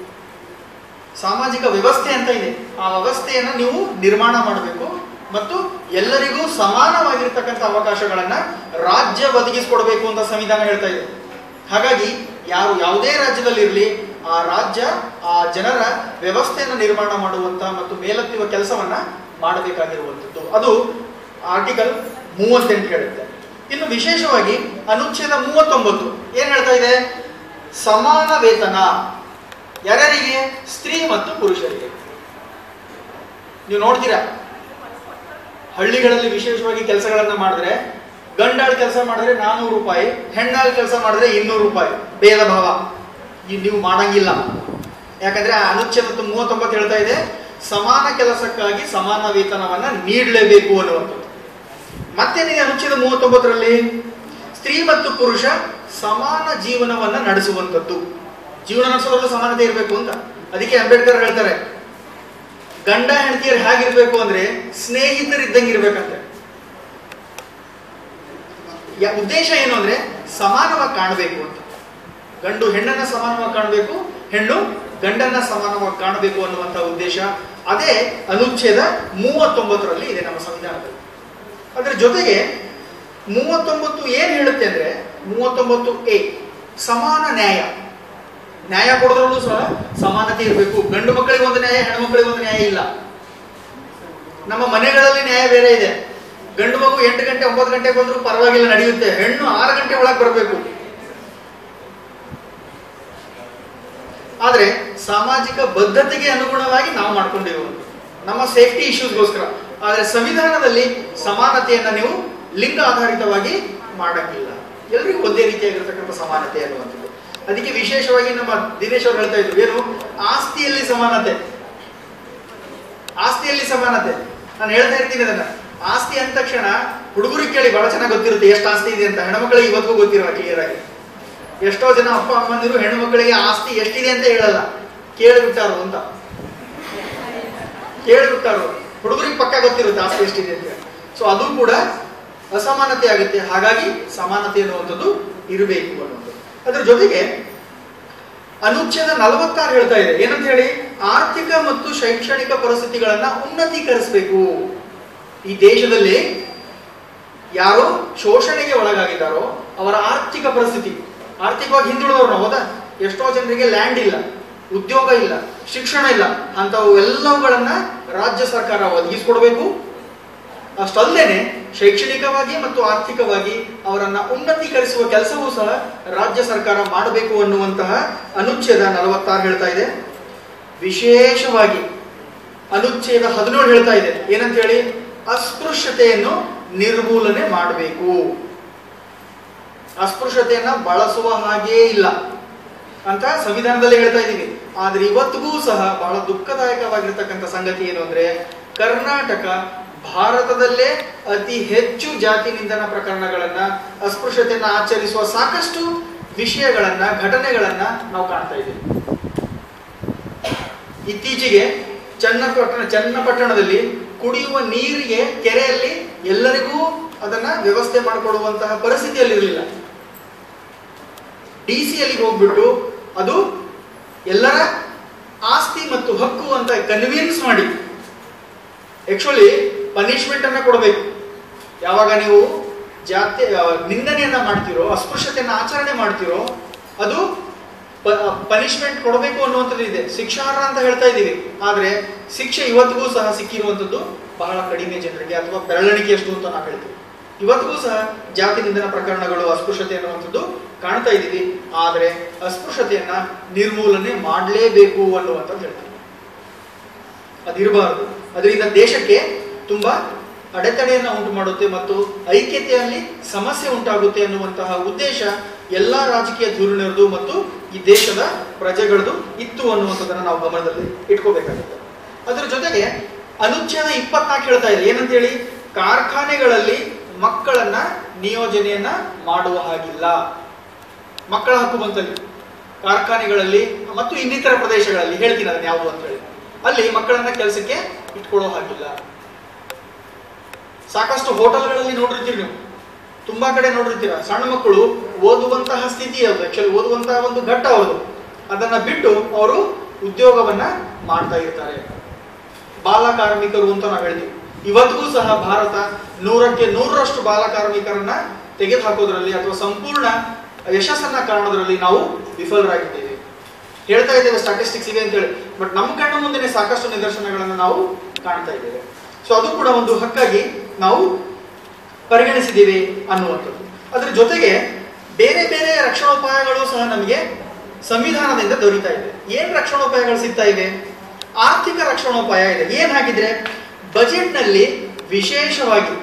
ಸಾಮಾಜಿಕ ವ್ಯವಸ್ಥೆ ಅಂತ ಇದೆ ಆ ವ್ಯವಸ್ಥೆಯನ್ನ ನೀವು ನಿರ್ಮಾಣ ಮಾಡಬೇಕು ಮತ್ತು ಎಲ್ಲರಿಗೂ ಸಮಾನವಾಗಿರ್ತಕ್ಕಂಥ ಅವಕಾಶಗಳನ್ನ ರಾಜ್ಯ ಒದಗಿಸಿಕೊಡ್ಬೇಕು ಅಂತ ಸಂವಿಧಾನ ಹೇಳ್ತಾ ಇದೆ ಹಾಗಾಗಿ ಯಾರು ಯಾವುದೇ ರಾಜ್ಯದಲ್ಲಿರಲಿ ಆ ರಾಜ್ಯ ಆ ಜನರ ವ್ಯವಸ್ಥೆಯನ್ನು ನಿರ್ಮಾಣ ಮಾಡುವಂತ ಮತ್ತು ಮೇಲೆತ್ತುವ ಕೆಲಸವನ್ನ ಮಾಡಬೇಕಾಗಿರುವಂಥದ್ದು ಅದು ಆರ್ಟಿಕಲ್ ಮೂವತ್ತೆಂಟು ಹೇಳುತ್ತೆ ಇನ್ನು ವಿಶೇಷವಾಗಿ ಅನುಚ್ಛೇದ ಮೂವತ್ತೊಂಬತ್ತು ಏನ್ ಹೇಳ್ತಾ ಇದೆ ಸಮಾನ ವೇತನ ಯಾರ್ಯಾರಿಗೆ ಸ್ತ್ರೀ ಮತ್ತು ಪುರುಷರಿಗೆ ನೀವು ನೋಡ್ತೀರಾ ಹಳ್ಳಿಗಳಲ್ಲಿ ವಿಶೇಷವಾಗಿ ಕೆಲಸಗಳನ್ನ ಮಾಡಿದ್ರೆ ಗಂಡಾಳ್ ಕೆಲಸ ಮಾಡಿದ್ರೆ ನಾನೂರು ರೂಪಾಯಿ ಹೆಣ್ಣಾಳ್ ಕೆಲಸ ಮಾಡಿದ್ರೆ ಇನ್ನೂರು ರೂಪಾಯಿ ಭೇದ ಭಾವ ಇದ್ ನೀವು ಮಾಡಂಗಿಲ್ಲ ಯಾಕಂದ್ರೆ ಆ ಅನುಚ್ಛೇದ ಮೂವತ್ತೊಂಬತ್ತು ಹೇಳ್ತಾ ಇದೆ ಸಮಾನ ಕೆಲಸಕ್ಕಾಗಿ ಸಮಾನ ವೇತನವನ್ನ ನೀಡಲೇಬೇಕು ಅನ್ನುವಂಥದ್ದು ಮತ್ತೇನಿದೆ ಅನುಚ್ಛೇದ ಮೂವತ್ತೊಂಬತ್ತರಲ್ಲಿ ಸ್ತ್ರೀ ಮತ್ತು ಪುರುಷ ಸಮಾನ ಜೀವನವನ್ನ ನಡೆಸುವಂಥದ್ದು ಜೀವನ ನಡೆಸೋದ್ರಲ್ಲಿ ಸಮಾನತೆ ಇರಬೇಕು ಅಂತ ಅದಕ್ಕೆ ಅಂಬೇಡ್ಕರ್ ಹೇಳ್ತಾರೆ ಗಂಡ ಹೆಂಡತಿಯರು ಹೇಗಿರ್ಬೇಕು ಅಂದ್ರೆ ಸ್ನೇಹಿತರಿದ್ದಂಗೆ ಇರ್ಬೇಕಂತೆ ಯಾ ಉದ್ದೇಶ ಏನು ಅಂದ್ರೆ ಸಮಾನವಾಗಿ ಕಾಣಬೇಕು ಅಂತ ಗಂಡು ಹೆಣ್ಣನ್ನ ಸಮಾನವಾಗಿ ಕಾಣಬೇಕು ಹೆಣ್ಣು ಗಂಡನ್ನ ಸಮಾನವಾಗಿ ಕಾಣಬೇಕು ಅನ್ನುವಂಥ ಉದ್ದೇಶ ಅದೇ ಅನುಚ್ಛೇದ ಮೂವತ್ತೊಂಬತ್ತರಲ್ಲಿ ಇದೆ ನಮ್ಮ ಸಂವಿಧಾನದಲ್ಲಿ ಅದರ ಜೊತೆಗೆ ಮೂವತ್ತೊಂಬತ್ತು ಏನ್ ಹೇಳುತ್ತೆ ಅಂದ್ರೆ ಮೂವತ್ತೊಂಬತ್ತು ಎ ಸಮಾನ ನ್ಯಾಯ ನ್ಯಾಯ ಕೊಡೋದ್ರಲ್ಲೂ ಸಹ ಸಮಾನತೆ ಇರಬೇಕು ಗಂಡು ಮಕ್ಕಳಿಗೆ ಒಂದು ನ್ಯಾಯ ಹೆಣ್ಣು ಮಕ್ಕಳಿಗೆ ಒಂದು ನ್ಯಾಯ ಇಲ್ಲ ನಮ್ಮ ಮನೆಗಳಲ್ಲಿ ನ್ಯಾಯ ಬೇರೆ ಇದೆ ಗಂಡು ಮಗು ಎಂಟು ಗಂಟೆ ಒಂಬತ್ತು ಗಂಟೆಗೆ ಬಂದರೂ ಪರವಾಗಿಲ್ಲ ನಡೆಯುತ್ತೆ ಹೆಣ್ಣು ಆರು ಗಂಟೆ ಒಳಗೆ ಬರಬೇಕು ಆದ್ರೆ ಸಾಮಾಜಿಕ ಬದ್ಧತೆಗೆ ಅನುಗುಣವಾಗಿ ನಾವು ಮಾಡ್ಕೊಂಡಿರುವುದು ನಮ್ಮ ಸೇಫ್ಟಿ ಇಶ್ಯೂಸ್ಗೋಸ್ಕರ ಆದ್ರೆ ಸಂವಿಧಾನದಲ್ಲಿ ಸಮಾನತೆಯನ್ನ ನೀವು ಲಿಂಗ ಆಧಾರಿತವಾಗಿ ಮಾಡಕ್ಕಿಲ್ಲ ಎಲ್ರಿಗೂ ಒಂದೇ ರೀತಿಯಾಗಿರ್ತಕ್ಕಂಥ ಸಮಾನತೆ ಅನ್ನುವಂಥದ್ದು ಅದಕ್ಕೆ ವಿಶೇಷವಾಗಿ ನಮ್ಮ ದಿನೇಶ್ ಅವ್ರು ಹೇಳ್ತಾ ಇದ್ರು ಏನು ಆಸ್ತಿಯಲ್ಲಿ ಸಮಾನತೆ ಆಸ್ತಿಯಲ್ಲಿ ಸಮಾನತೆ ನಾನು ಹೇಳ್ತಾ ಇರ್ತೀನಿ ಅದನ್ನ ಆಸ್ತಿ ಅಂದ ತಕ್ಷಣ ಹುಡುಗರಿಗೆ ಕೇಳಿ ಬಹಳ ಚೆನ್ನಾಗಿ ಗೊತ್ತಿರುತ್ತೆ ಎಷ್ಟು ಆಸ್ತಿ ಇದೆ ಅಂತ ಹೆಣ್ಮಕ್ಳಿಗೆ ಇವತ್ತಿಗೂ ಗೊತ್ತಿರೋ ಕ್ಲಿಯರ್ ಆಗಿ ಎಷ್ಟೋ ಜನ ಅಪ್ಪ ಅಮ್ಮಂದಿರು ಹೆಣ್ಣು ಮಕ್ಕಳಿಗೆ ಆಸ್ತಿ ಎಷ್ಟಿದೆ ಅಂತ ಹೇಳಲ್ಲ ಕೇಳಿಬಿಟ್ಟಾರು ಅಂತ ಕೇಳಿಬಿಟ್ಟಾರು ಹುಡುಗರಿಗೆ ಪಕ್ಕ ಗೊತ್ತಿರುತ್ತೆ ಆಸ್ತಿ ಎಷ್ಟಿದೆ ಅಂತ ಸೊ ಅದು ಕೂಡ ಅಸಮಾನತೆ ಆಗುತ್ತೆ ಹಾಗಾಗಿ ಸಮಾನತೆ ಅನ್ನುವಂಥದ್ದು ಇರಬೇಕು ಅನ್ನೋದು ಅದ್ರ ಜೊತೆಗೆ ಅನುಚ್ಛೇದ ನಲವತ್ತಾರು ಹೇಳ್ತಾ ಇದೆ ಏನಂತ ಹೇಳಿ ಆರ್ಥಿಕ ಮತ್ತು ಶೈಕ್ಷಣಿಕ ಪರಿಸ್ಥಿತಿಗಳನ್ನ ಉನ್ನತೀಕರಿಸಬೇಕು ಈ ದೇಶದಲ್ಲಿ ಯಾರು ಶೋಷಣೆಗೆ ಒಳಗಾಗಿದ್ದಾರೋ ಅವರ ಆರ್ಥಿಕ ಪರಿಸ್ಥಿತಿ ಆರ್ಥಿಕವಾಗಿ ಹಿಂದುಳಿದವರು ನಾವು ಹೌದಾ ಎಷ್ಟೋ ಜನರಿಗೆ ಲ್ಯಾಂಡ್ ಇಲ್ಲ ಉದ್ಯೋಗ ಇಲ್ಲ ಶಿಕ್ಷಣ ಇಲ್ಲ ಅಂತವು ಎಲ್ಲವುಗಳನ್ನ ರಾಜ್ಯ ಸರ್ಕಾರ ಒದಗಿಸಿಕೊಡ್ಬೇಕು ಅಷ್ಟಲ್ಲದೇನೆ ಶೈಕ್ಷಣಿಕವಾಗಿ ಮತ್ತು ಆರ್ಥಿಕವಾಗಿ ಅವರನ್ನ ಉನ್ನತೀಕರಿಸುವ ಕೆಲಸವೂ ಸಹ ರಾಜ್ಯ ಸರ್ಕಾರ ಮಾಡಬೇಕು ಅನ್ನುವಂತಹ ಅನುಚ್ಛೇದ ನಲವತ್ತಾರು ಹೇಳ್ತಾ ಇದೆ ವಿಶೇಷವಾಗಿ ಅನುಚ್ಛೇದ ಹದಿನೇಳು ಹೇಳ್ತಾ ಇದೆ ಏನಂತ ಹೇಳಿ ಅಸ್ಪೃಶ್ಯತೆಯನ್ನು ನಿರ್ಮೂಲನೆ ಮಾಡಬೇಕು ಅಸ್ಪೃಶ್ಯತೆಯನ್ನ ಬಳಸುವ ಹಾಗೇ ಇಲ್ಲ ಅಂತ ಸಂವಿಧಾನದಲ್ಲಿ ಹೇಳ್ತಾ ಇದ್ದೀವಿ ಆದ್ರೆ ಇವತ್ತಿಗೂ ಸಹ ಬಹಳ ದುಃಖದಾಯಕವಾಗಿರ್ತಕ್ಕಂಥ ಸಂಗತಿ ಏನು ಅಂದ್ರೆ ಕರ್ನಾಟಕ ಭಾರತದಲ್ಲೇ ಅತಿ ಹೆಚ್ಚು ಜಾತಿ ನಿಂದನ ಪ್ರಕರಣಗಳನ್ನ ಅಸ್ಪೃಶ್ಯತೆಯನ್ನ ಆಚರಿಸುವ ಸಾಕಷ್ಟು ವಿಷಯಗಳನ್ನ ಘಟನೆಗಳನ್ನ ನಾವು ಕಾಣ್ತಾ ಇದ್ದೀವಿ ಇತ್ತೀಚೆಗೆ ಚನ್ನಪಟ್ಟಣ ಚನ್ನಪಟ್ಟಣದಲ್ಲಿ ಕುಡಿಯುವ ನೀರಿಗೆ ಕೆರೆಯಲ್ಲಿ ಎಲ್ಲರಿಗೂ ಅದನ್ನ ವ್ಯವಸ್ಥೆ ಮಾಡಿಕೊಡುವಂತಹ ಪರಿಸ್ಥಿತಿಯಲ್ಲಿ ಇರಲಿಲ್ಲ ಡಿ ಸಿ ಅಲ್ಲಿಗೆ ಹೋಗ್ಬಿಟ್ಟು ಅದು ಎಲ್ಲರ ಆಸ್ತಿ ಮತ್ತು ಹಕ್ಕು ಅಂತ ಕನ್ವಿನ್ಸ್ ಮಾಡಿ ಆಕ್ಚುಲಿ ಪನಿಷ್ಮೆಂಟ್ ಅನ್ನ ಕೊಡಬೇಕು ಯಾವಾಗ ನೀವು ಜಾತಿ ಆ, ನಿಂದನೆಯನ್ನ ಮಾಡ್ತಿರೋ ಅಸ್ಪೃಶ್ಯತೆಯನ್ನ ಆಚರಣೆ ಮಾಡ್ತಿರೋ ಅದು ಪನಿಷ್ಮೆಂಟ್ ಕೊಡಬೇಕು ಅನ್ನುವಂಥದ್ದು ಇದೆ ಶಿಕ್ಷಾರ್ಹ ಅಂತ ಹೇಳ್ತಾ ಇದ್ದೀವಿ ಆದ್ರೆ ಶಿಕ್ಷೆ ಇವತ್ತಿಗೂ ಸಹ ಸಿಕ್ಕಿರುವಂಥದ್ದು ಬಹಳ ಕಡಿಮೆ ಜನರಿಗೆ ಅಥವಾ ಬೆರಳಿಕೆಯಷ್ಟು ಅಂತ ನಾವು ಹೇಳ್ತೀವಿ ಇವತ್ತಿಗೂ ಸಹ ಜಾತಿ ನಿಂದನ ಪ್ರಕರಣಗಳು ಅಸ್ಪೃಶ್ಯತೆ ಅನ್ನುವಂಥದ್ದು ಕಾಣ್ತಾ ಇದ್ದೀವಿ ಆದರೆ ಅಸ್ಪೃಶ್ಯತೆಯನ್ನ ನಿರ್ಮೂಲನೆ ಮಾಡಲೇಬೇಕು ಅನ್ನುವಂಥದ್ದು ಹೇಳ್ತೀವಿ ಅದಿರಬಾರದು ಅದರಿಂದ ದೇಶಕ್ಕೆ ತುಂಬಾ ಅಡೆತಡೆಯನ್ನು ಉಂಟು ಮಾಡುತ್ತೆ ಮತ್ತು ಐಕ್ಯತೆಯಲ್ಲಿ ಸಮಸ್ಯೆ ಉಂಟಾಗುತ್ತೆ ಅನ್ನುವಂತಹ ಉದ್ದೇಶ ಎಲ್ಲಾ ರಾಜಕೀಯ ಧೋರಣೆಯರದು ಮತ್ತು ಈ ದೇಶದ ಪ್ರಜೆಗಳದು ಇತ್ತು ಅನ್ನುವಂಥದ್ದನ್ನ ನಾವು ಗಮನದಲ್ಲಿ ಇಟ್ಕೋಬೇಕಾಗುತ್ತೆ ಅದರ ಜೊತೆಗೆ ಅನುಚ್ಛೇದ ಇಪ್ಪತ್ನಾಲ್ಕು ಹೇಳ್ತಾ ಇದೆ ಏನಂತ ಹೇಳಿ ಕಾರ್ಖಾನೆಗಳಲ್ಲಿ ಮಕ್ಕಳನ್ನ ನಿಯೋಜನೆಯನ್ನ ಮಾಡುವ ಹಾಗಿಲ್ಲ ಮಕ್ಕಳ ಹಕ್ಕು ಬಂತಲ್ಲಿ ಕಾರ್ಖಾನೆಗಳಲ್ಲಿ ಮತ್ತು ಇನ್ನಿತರ ಪ್ರದೇಶಗಳಲ್ಲಿ ಹೇಳ್ತೀನಿ ಅದನ್ನ ಯಾವುದು ಅಂತ ಹೇಳಿ ಅಲ್ಲಿ ಮಕ್ಕಳನ್ನ ಕೆಲಸಕ್ಕೆ ಇಟ್ಕೊಳ್ಳೋ ಹಾಗಿಲ್ಲ ಸಾಕಷ್ಟು ಹೋಟೆಲ್ಗಳಲ್ಲಿ ನೋಡಿರ್ತೀರಿ ನೀವು ತುಂಬಾ ಕಡೆ ನೋಡಿರ್ತೀರ ಸಣ್ಣ ಮಕ್ಕಳು ಓದುವಂತಹ ಸ್ಥಿತಿ ಅದು ಆಕ್ಚುಲಿ ಓದುವಂತಹ ಒಂದು ಘಟ್ಟ ಅವ್ರದ್ದು ಅದನ್ನ ಬಿಟ್ಟು ಅವರು ಉದ್ಯೋಗವನ್ನ ಮಾಡ್ತಾ ಇರ್ತಾರೆ ಬಾಲ ಕಾರ್ಮಿಕರು ಅಂತ ನಾವು ಹೇಳ್ತೀವಿ ಇವತ್ತಿಗೂ ಸಹ ಭಾರತ ನೂರಕ್ಕೆ ನೂರರಷ್ಟು ಬಾಲ ಕಾರ್ಮಿಕರನ್ನ ತೆಗೆದು ಹಾಕೋದ್ರಲ್ಲಿ ಅಥವಾ ಸಂಪೂರ್ಣ ಯಶಸ್ಸನ್ನ ಕಾಣೋದ್ರಲ್ಲಿ ನಾವು ವಿಫಲರಾಗಿದ್ದೇವೆ ಹೇಳ್ತಾ ಇದ್ದೇವೆ ಸ್ಟಾಟಿಸ್ಟಿಕ್ಸ್ ಇವೆ ಅಂತ ಹೇಳಿ ಬಟ್ ನಮ್ಮ ಕಣ್ಣ ಮುಂದೆನೆ ಸಾಕಷ್ಟು ನಿದರ್ಶನಗಳನ್ನು ನಾವು ಕಾಣ್ತಾ ಇದ್ದೇವೆ ಸೊ ಅದು ಕೂಡ ಒಂದು ಹಕ್ಕಾಗಿ ನಾವು ಪರಿಗಣಿಸಿದ್ದೀವಿ ಅನ್ನುವಂಥದ್ದು ಅದರ ಜೊತೆಗೆ ಬೇರೆ ಬೇರೆ ರಕ್ಷಣೋಪಾಯಗಳು ಸಹ ನಮಗೆ ಸಂವಿಧಾನದಿಂದ ದೊರೀತಾ ಇದೆ ಏನ್ ರಕ್ಷಣೋಪಾಯಗಳು ಸಿಗ್ತಾ ಇವೆ ಆರ್ಥಿಕ ರಕ್ಷಣೋಪಾಯ ಇದೆ ಏನ್ ಹಾಗಿದ್ರೆ ಬಜೆಟ್ನಲ್ಲಿ ವಿಶೇಷವಾಗಿ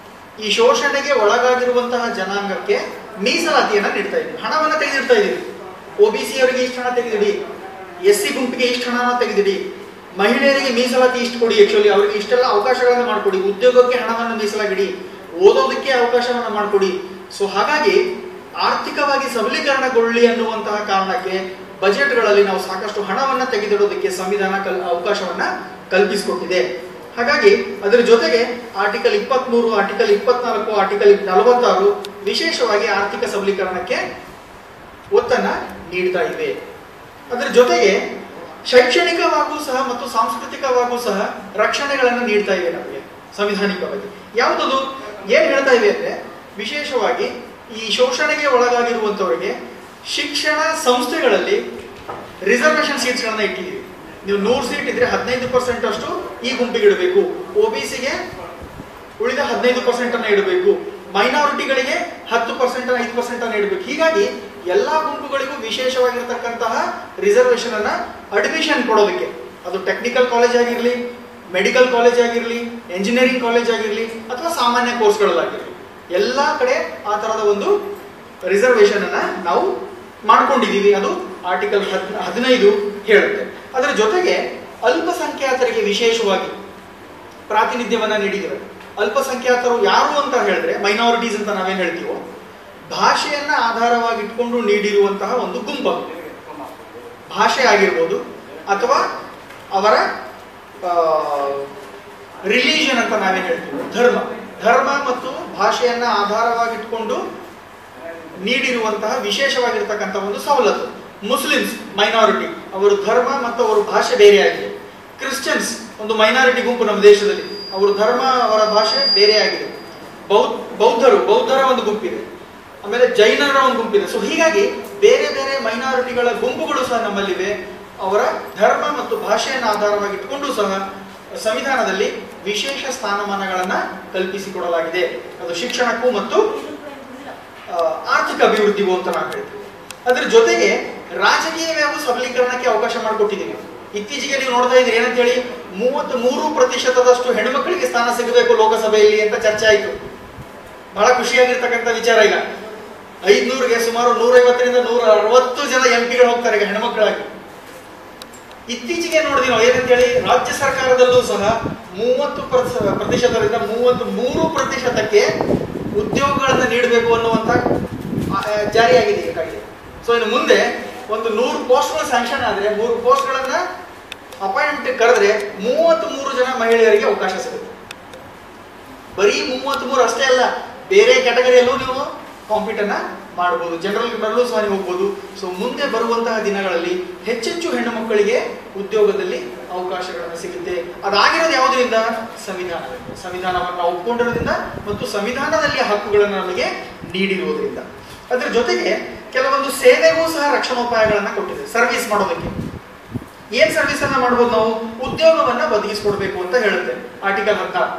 ಈ ಶೋಷಣೆಗೆ ಒಳಗಾಗಿರುವಂತಹ ಜನಾಂಗಕ್ಕೆ ಮೀಸಲಾತಿಯನ್ನ ನೀಡ್ತಾ ಇದ್ದೀವಿ ಹಣವನ್ನ ತೆಗೆದಿಡ್ತಾ ಇದ್ದೀವಿ ಒ ಬಿ ಸಿ ಅವರಿಗೆ ಇಷ್ಟು ಹಣ ತೆಗೆದಿಡಿ ಎಸ್ ಸಿ ಗುಂಪಿಗೆ ಇಷ್ಟು ಹಣ ತೆಗೆದಿಡಿ ಮಹಿಳೆಯರಿಗೆ ಮೀಸಲಾತಿ ಇಷ್ಟು ಕೊಡಿ ಆಕ್ಚುಲಿ ಅವರಿಗೆ ಇಷ್ಟೆಲ್ಲ ಅವಕಾಶಗಳನ್ನು ಮಾಡಿಕೊಡಿ ಉದ್ಯೋಗಕ್ಕೆ ಹಣವನ್ನು ಮೀಸಲಾಗಿಡಿ ಓದೋದಕ್ಕೆ ಅವಕಾಶವನ್ನ ಮಾಡಿಕೊಡಿ ಸೊ ಹಾಗಾಗಿ ಆರ್ಥಿಕವಾಗಿ ಸಬಲೀಕರಣಗೊಳ್ಳಿ ಅನ್ನುವಂತಹ ಕಾರಣಕ್ಕೆ ಬಜೆಟ್ಗಳಲ್ಲಿ ನಾವು ಸಾಕಷ್ಟು ಹಣವನ್ನ ತೆಗೆದಿಡೋದಕ್ಕೆ ಸಂವಿಧಾನ ಕಲ್ ಅವಕಾಶವನ್ನ ಕಲ್ಪಿಸಿಕೊಟ್ಟಿದೆ ಹಾಗಾಗಿ ಅದರ ಜೊತೆಗೆ ಆರ್ಟಿಕಲ್ ಇಪ್ಪತ್ಮೂರು ಆರ್ಟಿಕಲ್ ಇಪ್ಪತ್ನಾಲ್ಕು ಆರ್ಟಿಕಲ್ ನಲವತ್ತಾರು ವಿಶೇಷವಾಗಿ ಆರ್ಥಿಕ ಸಬಲೀಕರಣಕ್ಕೆ ಒತ್ತನ್ನ ನೀಡ್ತಾ ಇವೆ ಅದರ ಜೊತೆಗೆ ಶೈಕ್ಷಣಿಕವಾಗೂ ಸಹ ಮತ್ತು ಸಾಂಸ್ಕೃತಿಕವಾಗೂ ಸಹ ರಕ್ಷಣೆಗಳನ್ನು ನೀಡ್ತಾ ಇವೆ ನಮಗೆ ಸಂವಿಧಾನಿಕವಾಗಿ ಯಾವುದದು ಏನ್ ಹೇಳ್ತಾ ಇವೆ ಅಂದ್ರೆ ವಿಶೇಷವಾಗಿ ಈ ಶೋಷಣೆಗೆ ಒಳಗಾಗಿರುವಂತವರಿಗೆ ಶಿಕ್ಷಣ ಸಂಸ್ಥೆಗಳಲ್ಲಿ ರಿಸರ್ವೇಶನ್ ಸೀಟ್ಸ್ಗಳನ್ನ ಇಟ್ಟಿದ್ದೀವಿ ನೀವು ನೂರು ಸೀಟ್ ಇದ್ರೆ ಹದಿನೈದು ಪರ್ಸೆಂಟ್ ಅಷ್ಟು ಈ ಗುಂಪಿಗೆ ಇಡಬೇಕು ಒ ಬಿ ಸಿಗೆ ಉಳಿದ ಹದಿನೈದು ಪರ್ಸೆಂಟ್ ಅನ್ನ ಇಡಬೇಕು ಮೈನಾರಿಟಿಗಳಿಗೆ ಹತ್ತು ಪರ್ಸೆಂಟ್ ಐದು ಪರ್ಸೆಂಟ್ ಅನ್ನ ಇಡಬೇಕು ಹೀಗಾಗಿ ಎಲ್ಲಾ ಗುಂಪುಗಳಿಗೂ ವಿಶೇಷವಾಗಿರ್ತಕ್ಕಂತಹ ರಿಸರ್ವೇಶನ್ ಅನ್ನ ಅಡ್ಮಿಷನ್ ಕೊಡೋದಕ್ಕೆ ಅದು ಟೆಕ್ನಿಕಲ್ ಕಾಲೇಜ್ ಆಗಿರಲಿ ಮೆಡಿಕಲ್ ಕಾಲೇಜ್ ಆಗಿರಲಿ ಎಂಜಿನಿಯರಿಂಗ್ ಕಾಲೇಜ್ ಆಗಿರಲಿ ಅಥವಾ ಸಾಮಾನ್ಯ ಕೋರ್ಸ್ಗಳಲ್ಲಾಗಿರಲಿ ಎಲ್ಲಾ ಕಡೆ ಆ ತರದ ಒಂದು ರಿಸರ್ವೇಶನ್ ಅನ್ನ ನಾವು ಮಾಡ್ಕೊಂಡಿದೀವಿ ಅದು ಆರ್ಟಿಕಲ್ ಹದಿನೈದು ಹೇಳುತ್ತೆ ಅದರ ಜೊತೆಗೆ ಅಲ್ಪಸಂಖ್ಯಾತರಿಗೆ ವಿಶೇಷವಾಗಿ ಪ್ರಾತಿನಿಧ್ಯವನ್ನ ನೀಡಿದ್ದಾರೆ ಅಲ್ಪಸಂಖ್ಯಾತರು ಯಾರು ಅಂತ ಹೇಳಿದ್ರೆ ಮೈನಾರಿಟೀಸ್ ಅಂತ ನಾವೇನ್ ಹೇಳ್ತೀವೋ ಭಾಷೆಯನ್ನ ಆಧಾರವಾಗಿ ಇಟ್ಕೊಂಡು ನೀಡಿರುವಂತಹ ಒಂದು ಗುಂಪು ಭಾಷೆ ಆಗಿರ್ಬೋದು ಅಥವಾ ಅವರ ರಿಲಿಜನ್ ಅಂತ ನಾವೇನ್ ಹೇಳ್ತೀವಿ ಧರ್ಮ ಧರ್ಮ ಮತ್ತು ಭಾಷೆಯನ್ನ ಆಧಾರವಾಗಿಟ್ಕೊಂಡು ನೀಡಿರುವಂತಹ ವಿಶೇಷವಾಗಿರ್ತಕ್ಕಂಥ ಒಂದು ಸವಲತ್ತು ಮುಸ್ಲಿಮ್ಸ್ ಮೈನಾರಿಟಿ ಅವರು ಧರ್ಮ ಮತ್ತು ಅವರ ಭಾಷೆ ಬೇರೆಯಾಗಿದೆ ಕ್ರಿಶ್ಚಿಯನ್ಸ್ ಒಂದು ಮೈನಾರಿಟಿ ಗುಂಪು ನಮ್ಮ ದೇಶದಲ್ಲಿ ಅವರ ಧರ್ಮ ಅವರ ಭಾಷೆ ಬೇರೆಯಾಗಿದೆ ಬೌದ್ಧ ಬೌದ್ಧರು ಬೌದ್ಧರ ಒಂದು ಗುಂಪಿದೆ ಆಮೇಲೆ ಜೈನರ ಒಂದು ಗುಂಪಿದೆ ಸೊ ಹೀಗಾಗಿ ಬೇರೆ ಬೇರೆ ಮೈನಾರಿಟಿಗಳ ಗುಂಪುಗಳು ಸಹ ನಮ್ಮಲ್ಲಿವೆ ಅವರ ಧರ್ಮ ಮತ್ತು ಭಾಷೆಯನ್ನು ಆಧಾರವಾಗಿ ಇಟ್ಕೊಂಡು ಸಹ ಸಂವಿಧಾನದಲ್ಲಿ ವಿಶೇಷ ಸ್ಥಾನಮಾನಗಳನ್ನ ಕಲ್ಪಿಸಿಕೊಡಲಾಗಿದೆ ಅದು ಶಿಕ್ಷಣಕ್ಕೂ ಮತ್ತು ಆ, ಆರ್ಥಿಕ ಅಭಿವೃದ್ಧಿಗೂ ಅಂತ ನಾವು ಹೇಳ್ತೀವಿ ಅದ್ರ ಜೊತೆಗೆ ರಾಜಕೀಯ ವ್ಯಾಪು ಸಬಲೀಕರಣಕ್ಕೆ ಅವಕಾಶ ಮಾಡಿಕೊಟ್ಟಿದ್ದೀವಿ ಇತ್ತೀಚೆಗೆ ನೀವು ನೋಡ್ತಾ ಇದ್ದೀರಿ ಏನಂತ ಹೇಳಿ ಮೂವತ್ತ್ ಮೂರು ಪ್ರತಿಶತದಷ್ಟು ಹೆಣ್ಮಕ್ಳಿಗೆ ಸ್ಥಾನ ಸಿಗಬೇಕು ಲೋಕಸಭೆಯಲ್ಲಿ ಅಂತ ಚರ್ಚೆ ಆಯಿತು ಬಹಳ ಖುಷಿಯಾಗಿರ್ತಕ್ಕಂಥ ವಿಚಾರ ಈಗ ಐದ್ನೂರಿಗೆ ಸುಮಾರು ನೂರೈವತ್ತರಿಂದ ನೂರ ಅರವತ್ತು ಜನ ಎಂ ಪಿಗಳು ಹೋಗ್ತಾರೆ ಈಗ ಹೆಣ್ಮಕ್ಳಾಗಿ ಇತ್ತೀಚೆಗೆ ನೋಡಿದ್ವಿ ನಾವು ಏನಂತೇಳಿ ರಾಜ್ಯ ಸರ್ಕಾರದಲ್ಲೂ ಸಹ ಮೂವತ್ತು ಪ್ರತಿ- ಪ್ರತಿಶತದಿಂದ ಮೂವತ್ತು ಮೂರು ಪ್ರತಿಶತಕ್ಕೆ ಉದ್ಯೋಗಗಳನ್ನು ನೀಡಬೇಕು ಅನ್ನುವಂಥ ಆ, ಆ, ಜಾರಿಯಾಗಿದೆ ಈಗ ಕಾಯ್ದೆ ಸೊ ಇನ್ನು ಮುಂದೆ ಒಂದು ನೂರು ಪೋಸ್ಟ್ಗಳು ಸ್ಯಾಂಕ್ಷನ್ ಆದರೆ ಮೂರು ಪೋಸ್ಟ್ಗಳನ್ನ ಅಪಾಯಿಂಟ್ಮೆಂಟ್ ಕರೆದ್ರೆ ಮೂವತ್ತ್ ಮೂರು ಜನ ಮಹಿಳೆಯರಿಗೆ ಅವಕಾಶ ಸಿಗುತ್ತೆ ಬರೀ ಮೂವತ್ತ್ ಮೂರು ಅಷ್ಟೇ ಅಲ್ಲ ಬೇರೆ ಕ್ಯಾಟಗರಿಯಲ್ಲೂ ನೀವು ಕಾಂಪೀಟನ್ನ ಮಾಡಬಹುದು ಜನರಲ್ ಸಹ ನೀವು ಹೋಗ್ಬೋದು ಸೊ ಮುಂದೆ ಬರುವಂತಹ ದಿನಗಳಲ್ಲಿ ಹೆಚ್ಚೆಚ್ಚು ಹೆಣ್ಣು ಮಕ್ಕಳಿಗೆ ಉದ್ಯೋಗದಲ್ಲಿ ಅವಕಾಶಗಳನ್ನು ಸಿಗುತ್ತೆ ಅದಾಗಿರೋದು ಯಾವುದರಿಂದ ಸಂವಿಧಾನದಿಂದ ಸಂವಿಧಾನವನ್ನು ಒಪ್ಕೊಂಡಿರೋದ್ರಿಂದ ಮತ್ತು ಸಂವಿಧಾನದಲ್ಲಿ ಹಕ್ಕುಗಳನ್ನು ನಮಗೆ ನೀಡಿರುವುದರಿಂದ ಅದರ ಜೊತೆಗೆ ಕೆಲವೊಂದು ಸೇವೆಗೂ ಸಹ ರಕ್ಷಣೋಪಾಯಗಳನ್ನ ಕೊಟ್ಟಿದೆ ಸರ್ವಿಸ್ ಮಾಡೋದಕ್ಕೆ ಏನ್ ಸರ್ವಿಸ್ ಅನ್ನ ಮಾಡ್ಬೋದು ನಾವು ಉದ್ಯೋಗವನ್ನ ಒದಗಿಸ್ಕೊಡ್ಬೇಕು ಅಂತ ಹೇಳುತ್ತೆ ಆರ್ಟಿಕಲ್ ಹದಿನಾರು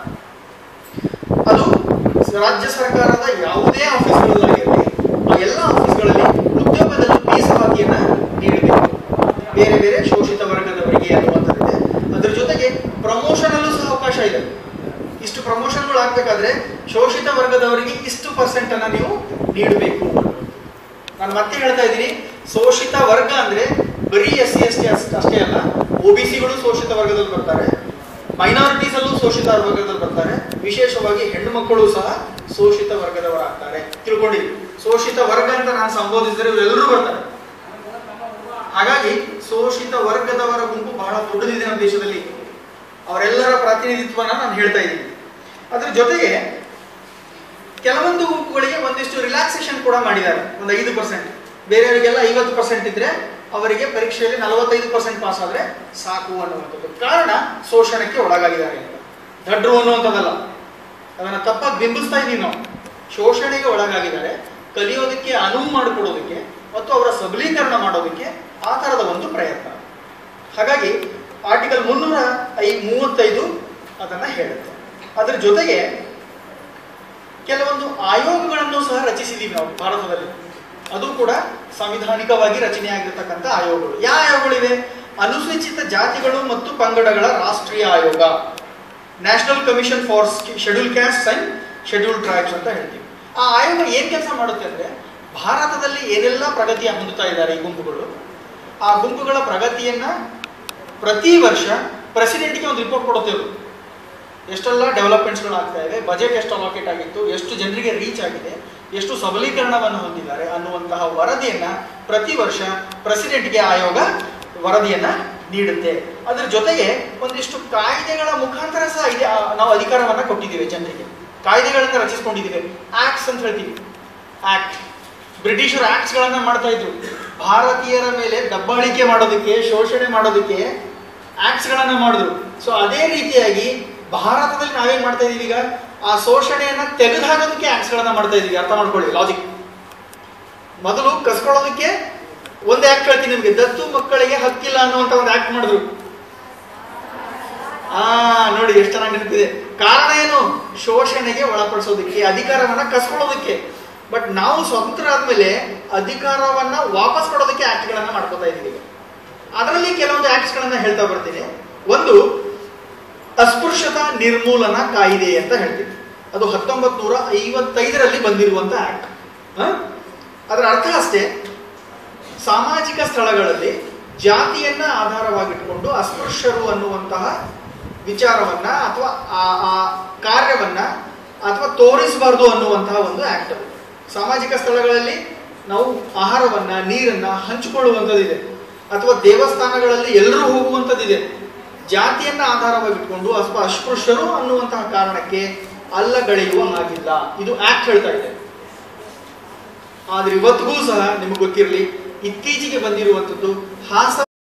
ಅದು ರಾಜ್ಯ ಸರ್ಕಾರದ ಯಾವುದೇ ಆಫೀಸ್ಗಳಲ್ಲಾಗಿರಲಿ ಆ ಎಲ್ಲ ಆಫೀಸ್ಗಳಲ್ಲಿ ಉದ್ಯೋಗದಲ್ಲಿ ಮೀಸಲಾತಿಯನ್ನ ನೀಡಬೇಕು ಬೇರೆ ಬೇರೆ ಶೋಷಿತ ವರ್ಗದವರಿಗೆ ಅನ್ನುವಂಥದ್ದಿದೆ ಅದ್ರ ಜೊತೆಗೆ ಪ್ರಮೋಷನ್ ಅಲ್ಲೂ ಸಹ ಅವಕಾಶ ಇದೆ ಇಷ್ಟು ಪ್ರಮೋಷನ್ಗಳು ಆಗ್ಬೇಕಾದ್ರೆ ಶೋಷಿತ ವರ್ಗದವರಿಗೆ ಇಷ್ಟು ಪರ್ಸೆಂಟ್ ಅನ್ನ ನೀವು ನೀಡಬೇಕು ನಾನು ಮತ್ತೆ ಹೇಳ್ತಾ ಇದ್ದೀನಿ ಶೋಷಿತ ವರ್ಗ ಅಂದ್ರೆ ಬರೀ ಎಸ್ ಸಿ ಎಸ್ ಟಿ ಅಷ್ಟೇ ಅಲ್ಲ ಒ ಬಿ ಸಿಗಳು ಶೋಷಿತ ವರ್ಗದಲ್ಲಿ ಬರ್ತಾರೆ ಮೈನಾರಿಟೀಸ್ ಅಲ್ಲೂ ಶೋಷಿತ ವರ್ಗದಲ್ಲಿ ಬರ್ತಾರೆ ವಿಶೇಷವಾಗಿ ಹೆಣ್ಣು ಮಕ್ಕಳು ಸಹ ಶೋಷಿತ ವರ್ಗದವರಾಗ್ತಾರೆ ತಿಳ್ಕೊಂಡಿರಿ ಶೋಷಿತ ವರ್ಗ ಅಂತ ನಾನು ಸಂಬೋಧಿಸಿದರೆ ಇವರೆಲ್ಲರೂ ಬರ್ತಾರೆ ಹಾಗಾಗಿ ಶೋಷಿತ ವರ್ಗದವರ ಗುಂಪು ಬಹಳ ದೊಡ್ಡದಿದೆ ನಮ್ಮ ದೇಶದಲ್ಲಿ ಅವರೆಲ್ಲರ ಪ್ರಾತಿನಿಧಿತ್ವನ ನಾನು ಹೇಳ್ತಾ ಇದ್ದೀನಿ ಅದ್ರ ಜೊತೆಗೆ ಕೆಲವೊಂದು ಗುಂಪುಗಳಿಗೆ ಒಂದಿಷ್ಟು ರಿಲ್ಯಾಕ್ಸೇಷನ್ ಕೂಡ ಮಾಡಿದ್ದಾರೆ ಒಂದು ಐದು ಪರ್ಸೆಂಟ್ ಬೇರೆಯವರಿಗೆಲ್ಲ ಐವತ್ತು ಪರ್ಸೆಂಟ್ ಇದ್ರೆ ಅವರಿಗೆ ಪರೀಕ್ಷೆಯಲ್ಲಿ ನಲವತ್ತೈದು ಪರ್ಸೆಂಟ್ ಪಾಸ್ ಆದ್ರೆ ಸಾಕು ಅನ್ನುವಂಥದ್ದು ಕಾರಣ ಶೋಷಣಕ್ಕೆ ಒಳಗಾಗಿದ್ದಾರೆ ಅಂತ ದಡ್ರು ಅನ್ನುವಂಥದ್ದಲ್ಲ ಅದನ್ನ ತಪ್ಪಾಗಿ ಬಿಂಬಿಸ್ತಾ ಇದೀವಿ ನಾವು ಶೋಷಣೆಗೆ ಒಳಗಾಗಿದ್ದಾರೆ ಕಲಿಯೋದಕ್ಕೆ ಅನುವು ಮಾಡಿಕೊಡೋದಕ್ಕೆ ಮತ್ತು ಅವರ ಸಬಲೀಕರಣ ಮಾಡೋದಕ್ಕೆ ಆ ಥರದ ಒಂದು ಪ್ರಯತ್ನ ಹಾಗಾಗಿ ಆರ್ಟಿಕಲ್ ಮುನ್ನೂರ ಐ ಮೂವತ್ತೈದು ಅದನ್ನ ಹೇಳುತ್ತೆ ಅದರ ಜೊತೆಗೆ ಕೆಲವೊಂದು ಆಯೋಗಗಳನ್ನು ಸಹ ರಚಿಸಿದ್ದೀವಿ ನಾವು ಭಾರತದಲ್ಲಿ ಅದು ಕೂಡ ಸಾಂವಿಧಾನಿಕವಾಗಿ ರಚನೆಯಾಗಿರ್ತಕ್ಕಂಥ ಆಯೋಗಗಳು ಯಾವ ಆಯೋಗಗಳಿವೆ ಅನುಸೂಚಿತ ಜಾತಿಗಳು ಮತ್ತು ಪಂಗಡಗಳ ರಾಷ್ಟ್ರೀಯ ಆಯೋಗ national commission for schedule caste and schedule tribes ಅಂತ ಹೇಳ್ತೀವಿ ಆ ಆಯೋಗ ಏನ್ ಕೆಲಸ ಮಾಡುತ್ತೆ ಅಂದ್ರೆ ಭಾರತದಲ್ಲಿ ಏನೆಲ್ಲ ಪ್ರಗತಿ ಹೊಂದುತ್ತಾ ಇದ್ದಾರೆ ಈ ಗುಂಪುಗಳು ಆ ಗುಂಪುಗಳ ಪ್ರಗತಿಯನ್ನ ಪ್ರತಿ ವರ್ಷ ಪ್ರೆಸಿಡೆಂಟ್ಗೆ ಒಂದು ರಿಪೋರ್ಟ್ ಕೊಡುತ್ತೆ ಅದು ಎಷ್ಟೆಲ್ಲ ಡೆವಲಪ್ಮೆಂಟ್ಸ್ಗಳು ಆಗ್ತಾ ಇವೆ ಬಜೆಟ್ ಎಷ್ಟು ಅಲೋಕೇಟ್ ಆಗಿತ್ತು ಎಷ್ಟು ಜನರಿಗೆ ರೀಚ್ ಆಗಿದೆ ಎಷ್ಟು ಸಬಲೀಕರಣವನ್ನು ಹೊಂದಿದ್ದಾರೆ ಅನ್ನುವಂತಹ ವರದಿಯನ್ನ ಪ್ರತಿ ವರ್ಷ ಪ್ರೆಸಿಡೆಂಟ್ಗೆ ಆಯೋಗ ವರದಿಯನ್ನ ನೀಡುತ್ತೆ ಅದ್ರ ಜೊತೆಗೆ ಒಂದಿಷ್ಟು ಕಾಯ್ದೆಗಳ ಮುಖಾಂತರ ಸಹ ಇದೆ ಆ, ನಾವು ಅಧಿಕಾರವನ್ನ ಕೊಟ್ಟಿದ್ದೀವಿ ಜನರಿಗೆ ಕಾಯ್ದೆಗಳನ್ನ ರಚಿಸ್ಕೊಂಡಿದ್ದೀವಿ ಆಕ್ಟ್ಸ್ ಅಂತ ಹೇಳ್ತೀವಿ ಆಕ್ಟ್ ಬ್ರಿಟಿಷರು ಆಕ್ಟ್ಸ್ ಗಳನ್ನ ಮಾಡ್ತಾ ಇದ್ರು ಭಾರತೀಯರ ಮೇಲೆ ದಬ್ಬಾಳಿಕೆ ಮಾಡೋದಕ್ಕೆ ಶೋಷಣೆ ಮಾಡೋದಕ್ಕೆ ಆಕ್ಟ್ಸ್ ಗಳನ್ನ ಮಾಡಿದ್ರು ಸೊ ಅದೇ ರೀತಿಯಾಗಿ ಭಾರತದಲ್ಲಿ ನಾವೇನ್ ಮಾಡ್ತಾ ಇದೀವಿ ಈಗ ಆ ಶೋಷಣೆಯನ್ನ ತೆಗೆದುಹಾಕೋದಕ್ಕೆ ಆಕ್ಟ್ಸ್ ಗಳನ್ನ ಮಾಡ್ತಾ ಇದೀವಿ ಅರ್ಥ ಮಾಡ್ಕೊಳ್ಳಿ ಲಾಜಿಕ್ ಮೊದಲು ಕಸ್ಕೊಳ್ಳೋದಕ್ಕೆ ಒಂದೇ ಆಕ್ಟ್ ಹೇಳ್ತೀನಿ ನಿಮ್ಗೆ ದತ್ತು ಮಕ್ಕಳಿಗೆ ಹಕ್ಕಿಲ್ಲ ಅನ್ನುವಂತ ಒಂದು ಆಕ್ಟ್ ಮಾಡಿದ್ರು ಆ ನೋಡಿ ಎಷ್ಟು ಚೆನ್ನಾಗಿ ನೆನಪಿದೆ ಕಾರಣ ಏನು ಶೋಷಣೆಗೆ ಒಳಪಡಿಸೋದಕ್ಕೆ ಅಧಿಕಾರವನ್ನ ಕಸ್ಕೊಳ್ಳೋದಕ್ಕೆ ಬಟ್ ನಾವು ಸ್ವತಂತ್ರ ಆದ್ಮೇಲೆ ಅಧಿಕಾರವನ್ನ ವಾಪಸ್ ಕೊಡೋದಕ್ಕೆ ಆಕ್ಟ್ ಗಳನ್ನ ಮಾಡ್ಕೋತಾ ಇದೀವಿ ಈಗ. ಅದರಲ್ಲಿ ಕೆಲವೊಂದು ಆಕ್ಟ್ಸ್ ಗಳನ್ನ ಹೇಳ್ತಾ ಬರ್ತೀನಿ ಒಂದು ಅಸ್ಪೃಶ್ಯತಾ ನಿರ್ಮೂಲನಾ ಕಾಯ್ದೆ ಅಂತ ಹೇಳ್ತೀವಿ ಅದು ಹತ್ತೊಂಬತ್ ನೂರ ಐವತ್ತೈದರಲ್ಲಿ ಬಂದಿರುವಂತ ಆಕ್ಟ್ ಅದರ ಅರ್ಥ ಅಷ್ಟೇ ಸಾಮಾಜಿಕ ಸ್ಥಳಗಳಲ್ಲಿ ಜಾತಿಯನ್ನ ಆಧಾರವಾಗಿಟ್ಕೊಂಡು ಅಸ್ಪೃಶ್ಯರು ಅನ್ನುವಂತಹ ವಿಚಾರವನ್ನ ಅಥವಾ ಆ ಆ ಕಾರ್ಯವನ್ನ ಅಥವಾ ತೋರಿಸಬಾರ್ದು ಅನ್ನುವಂತಹ ಒಂದು ಆಕ್ಟ್ ಅದು ಸಾಮಾಜಿಕ ಸ್ಥಳಗಳಲ್ಲಿ ನಾವು ಆಹಾರವನ್ನ ನೀರನ್ನ ಹಂಚಿಕೊಳ್ಳುವಂಥದ್ದಿದೆ ಅಥವಾ ದೇವಸ್ಥಾನಗಳಲ್ಲಿ ಎಲ್ಲರೂ ಹೋಗುವಂಥದ್ದಿದೆ ಜಾತಿಯನ್ನ ಆಧಾರವಾಗಿಟ್ಕೊಂಡು ಅಥವಾ ಅಸ್ಪೃಶ್ಯರು ಅನ್ನುವಂತಹ ಕಾರಣಕ್ಕೆ ಅಲ್ಲಗಳೆಯುವ ಹಾಗಿಲ್ಲ ಇದು ಆಕ್ಟ್ ಹೇಳ್ತಾ ಇದೆ ಆದ್ರೆ ಇವತ್ತಿಗೂ ಸಹ ನಿಮಗೆ ಗೊತ್ತಿರಲಿ ಇತ್ತೀಚೆಗೆ ಬಂದಿರುವಂಥದ್ದು ಹಾಸ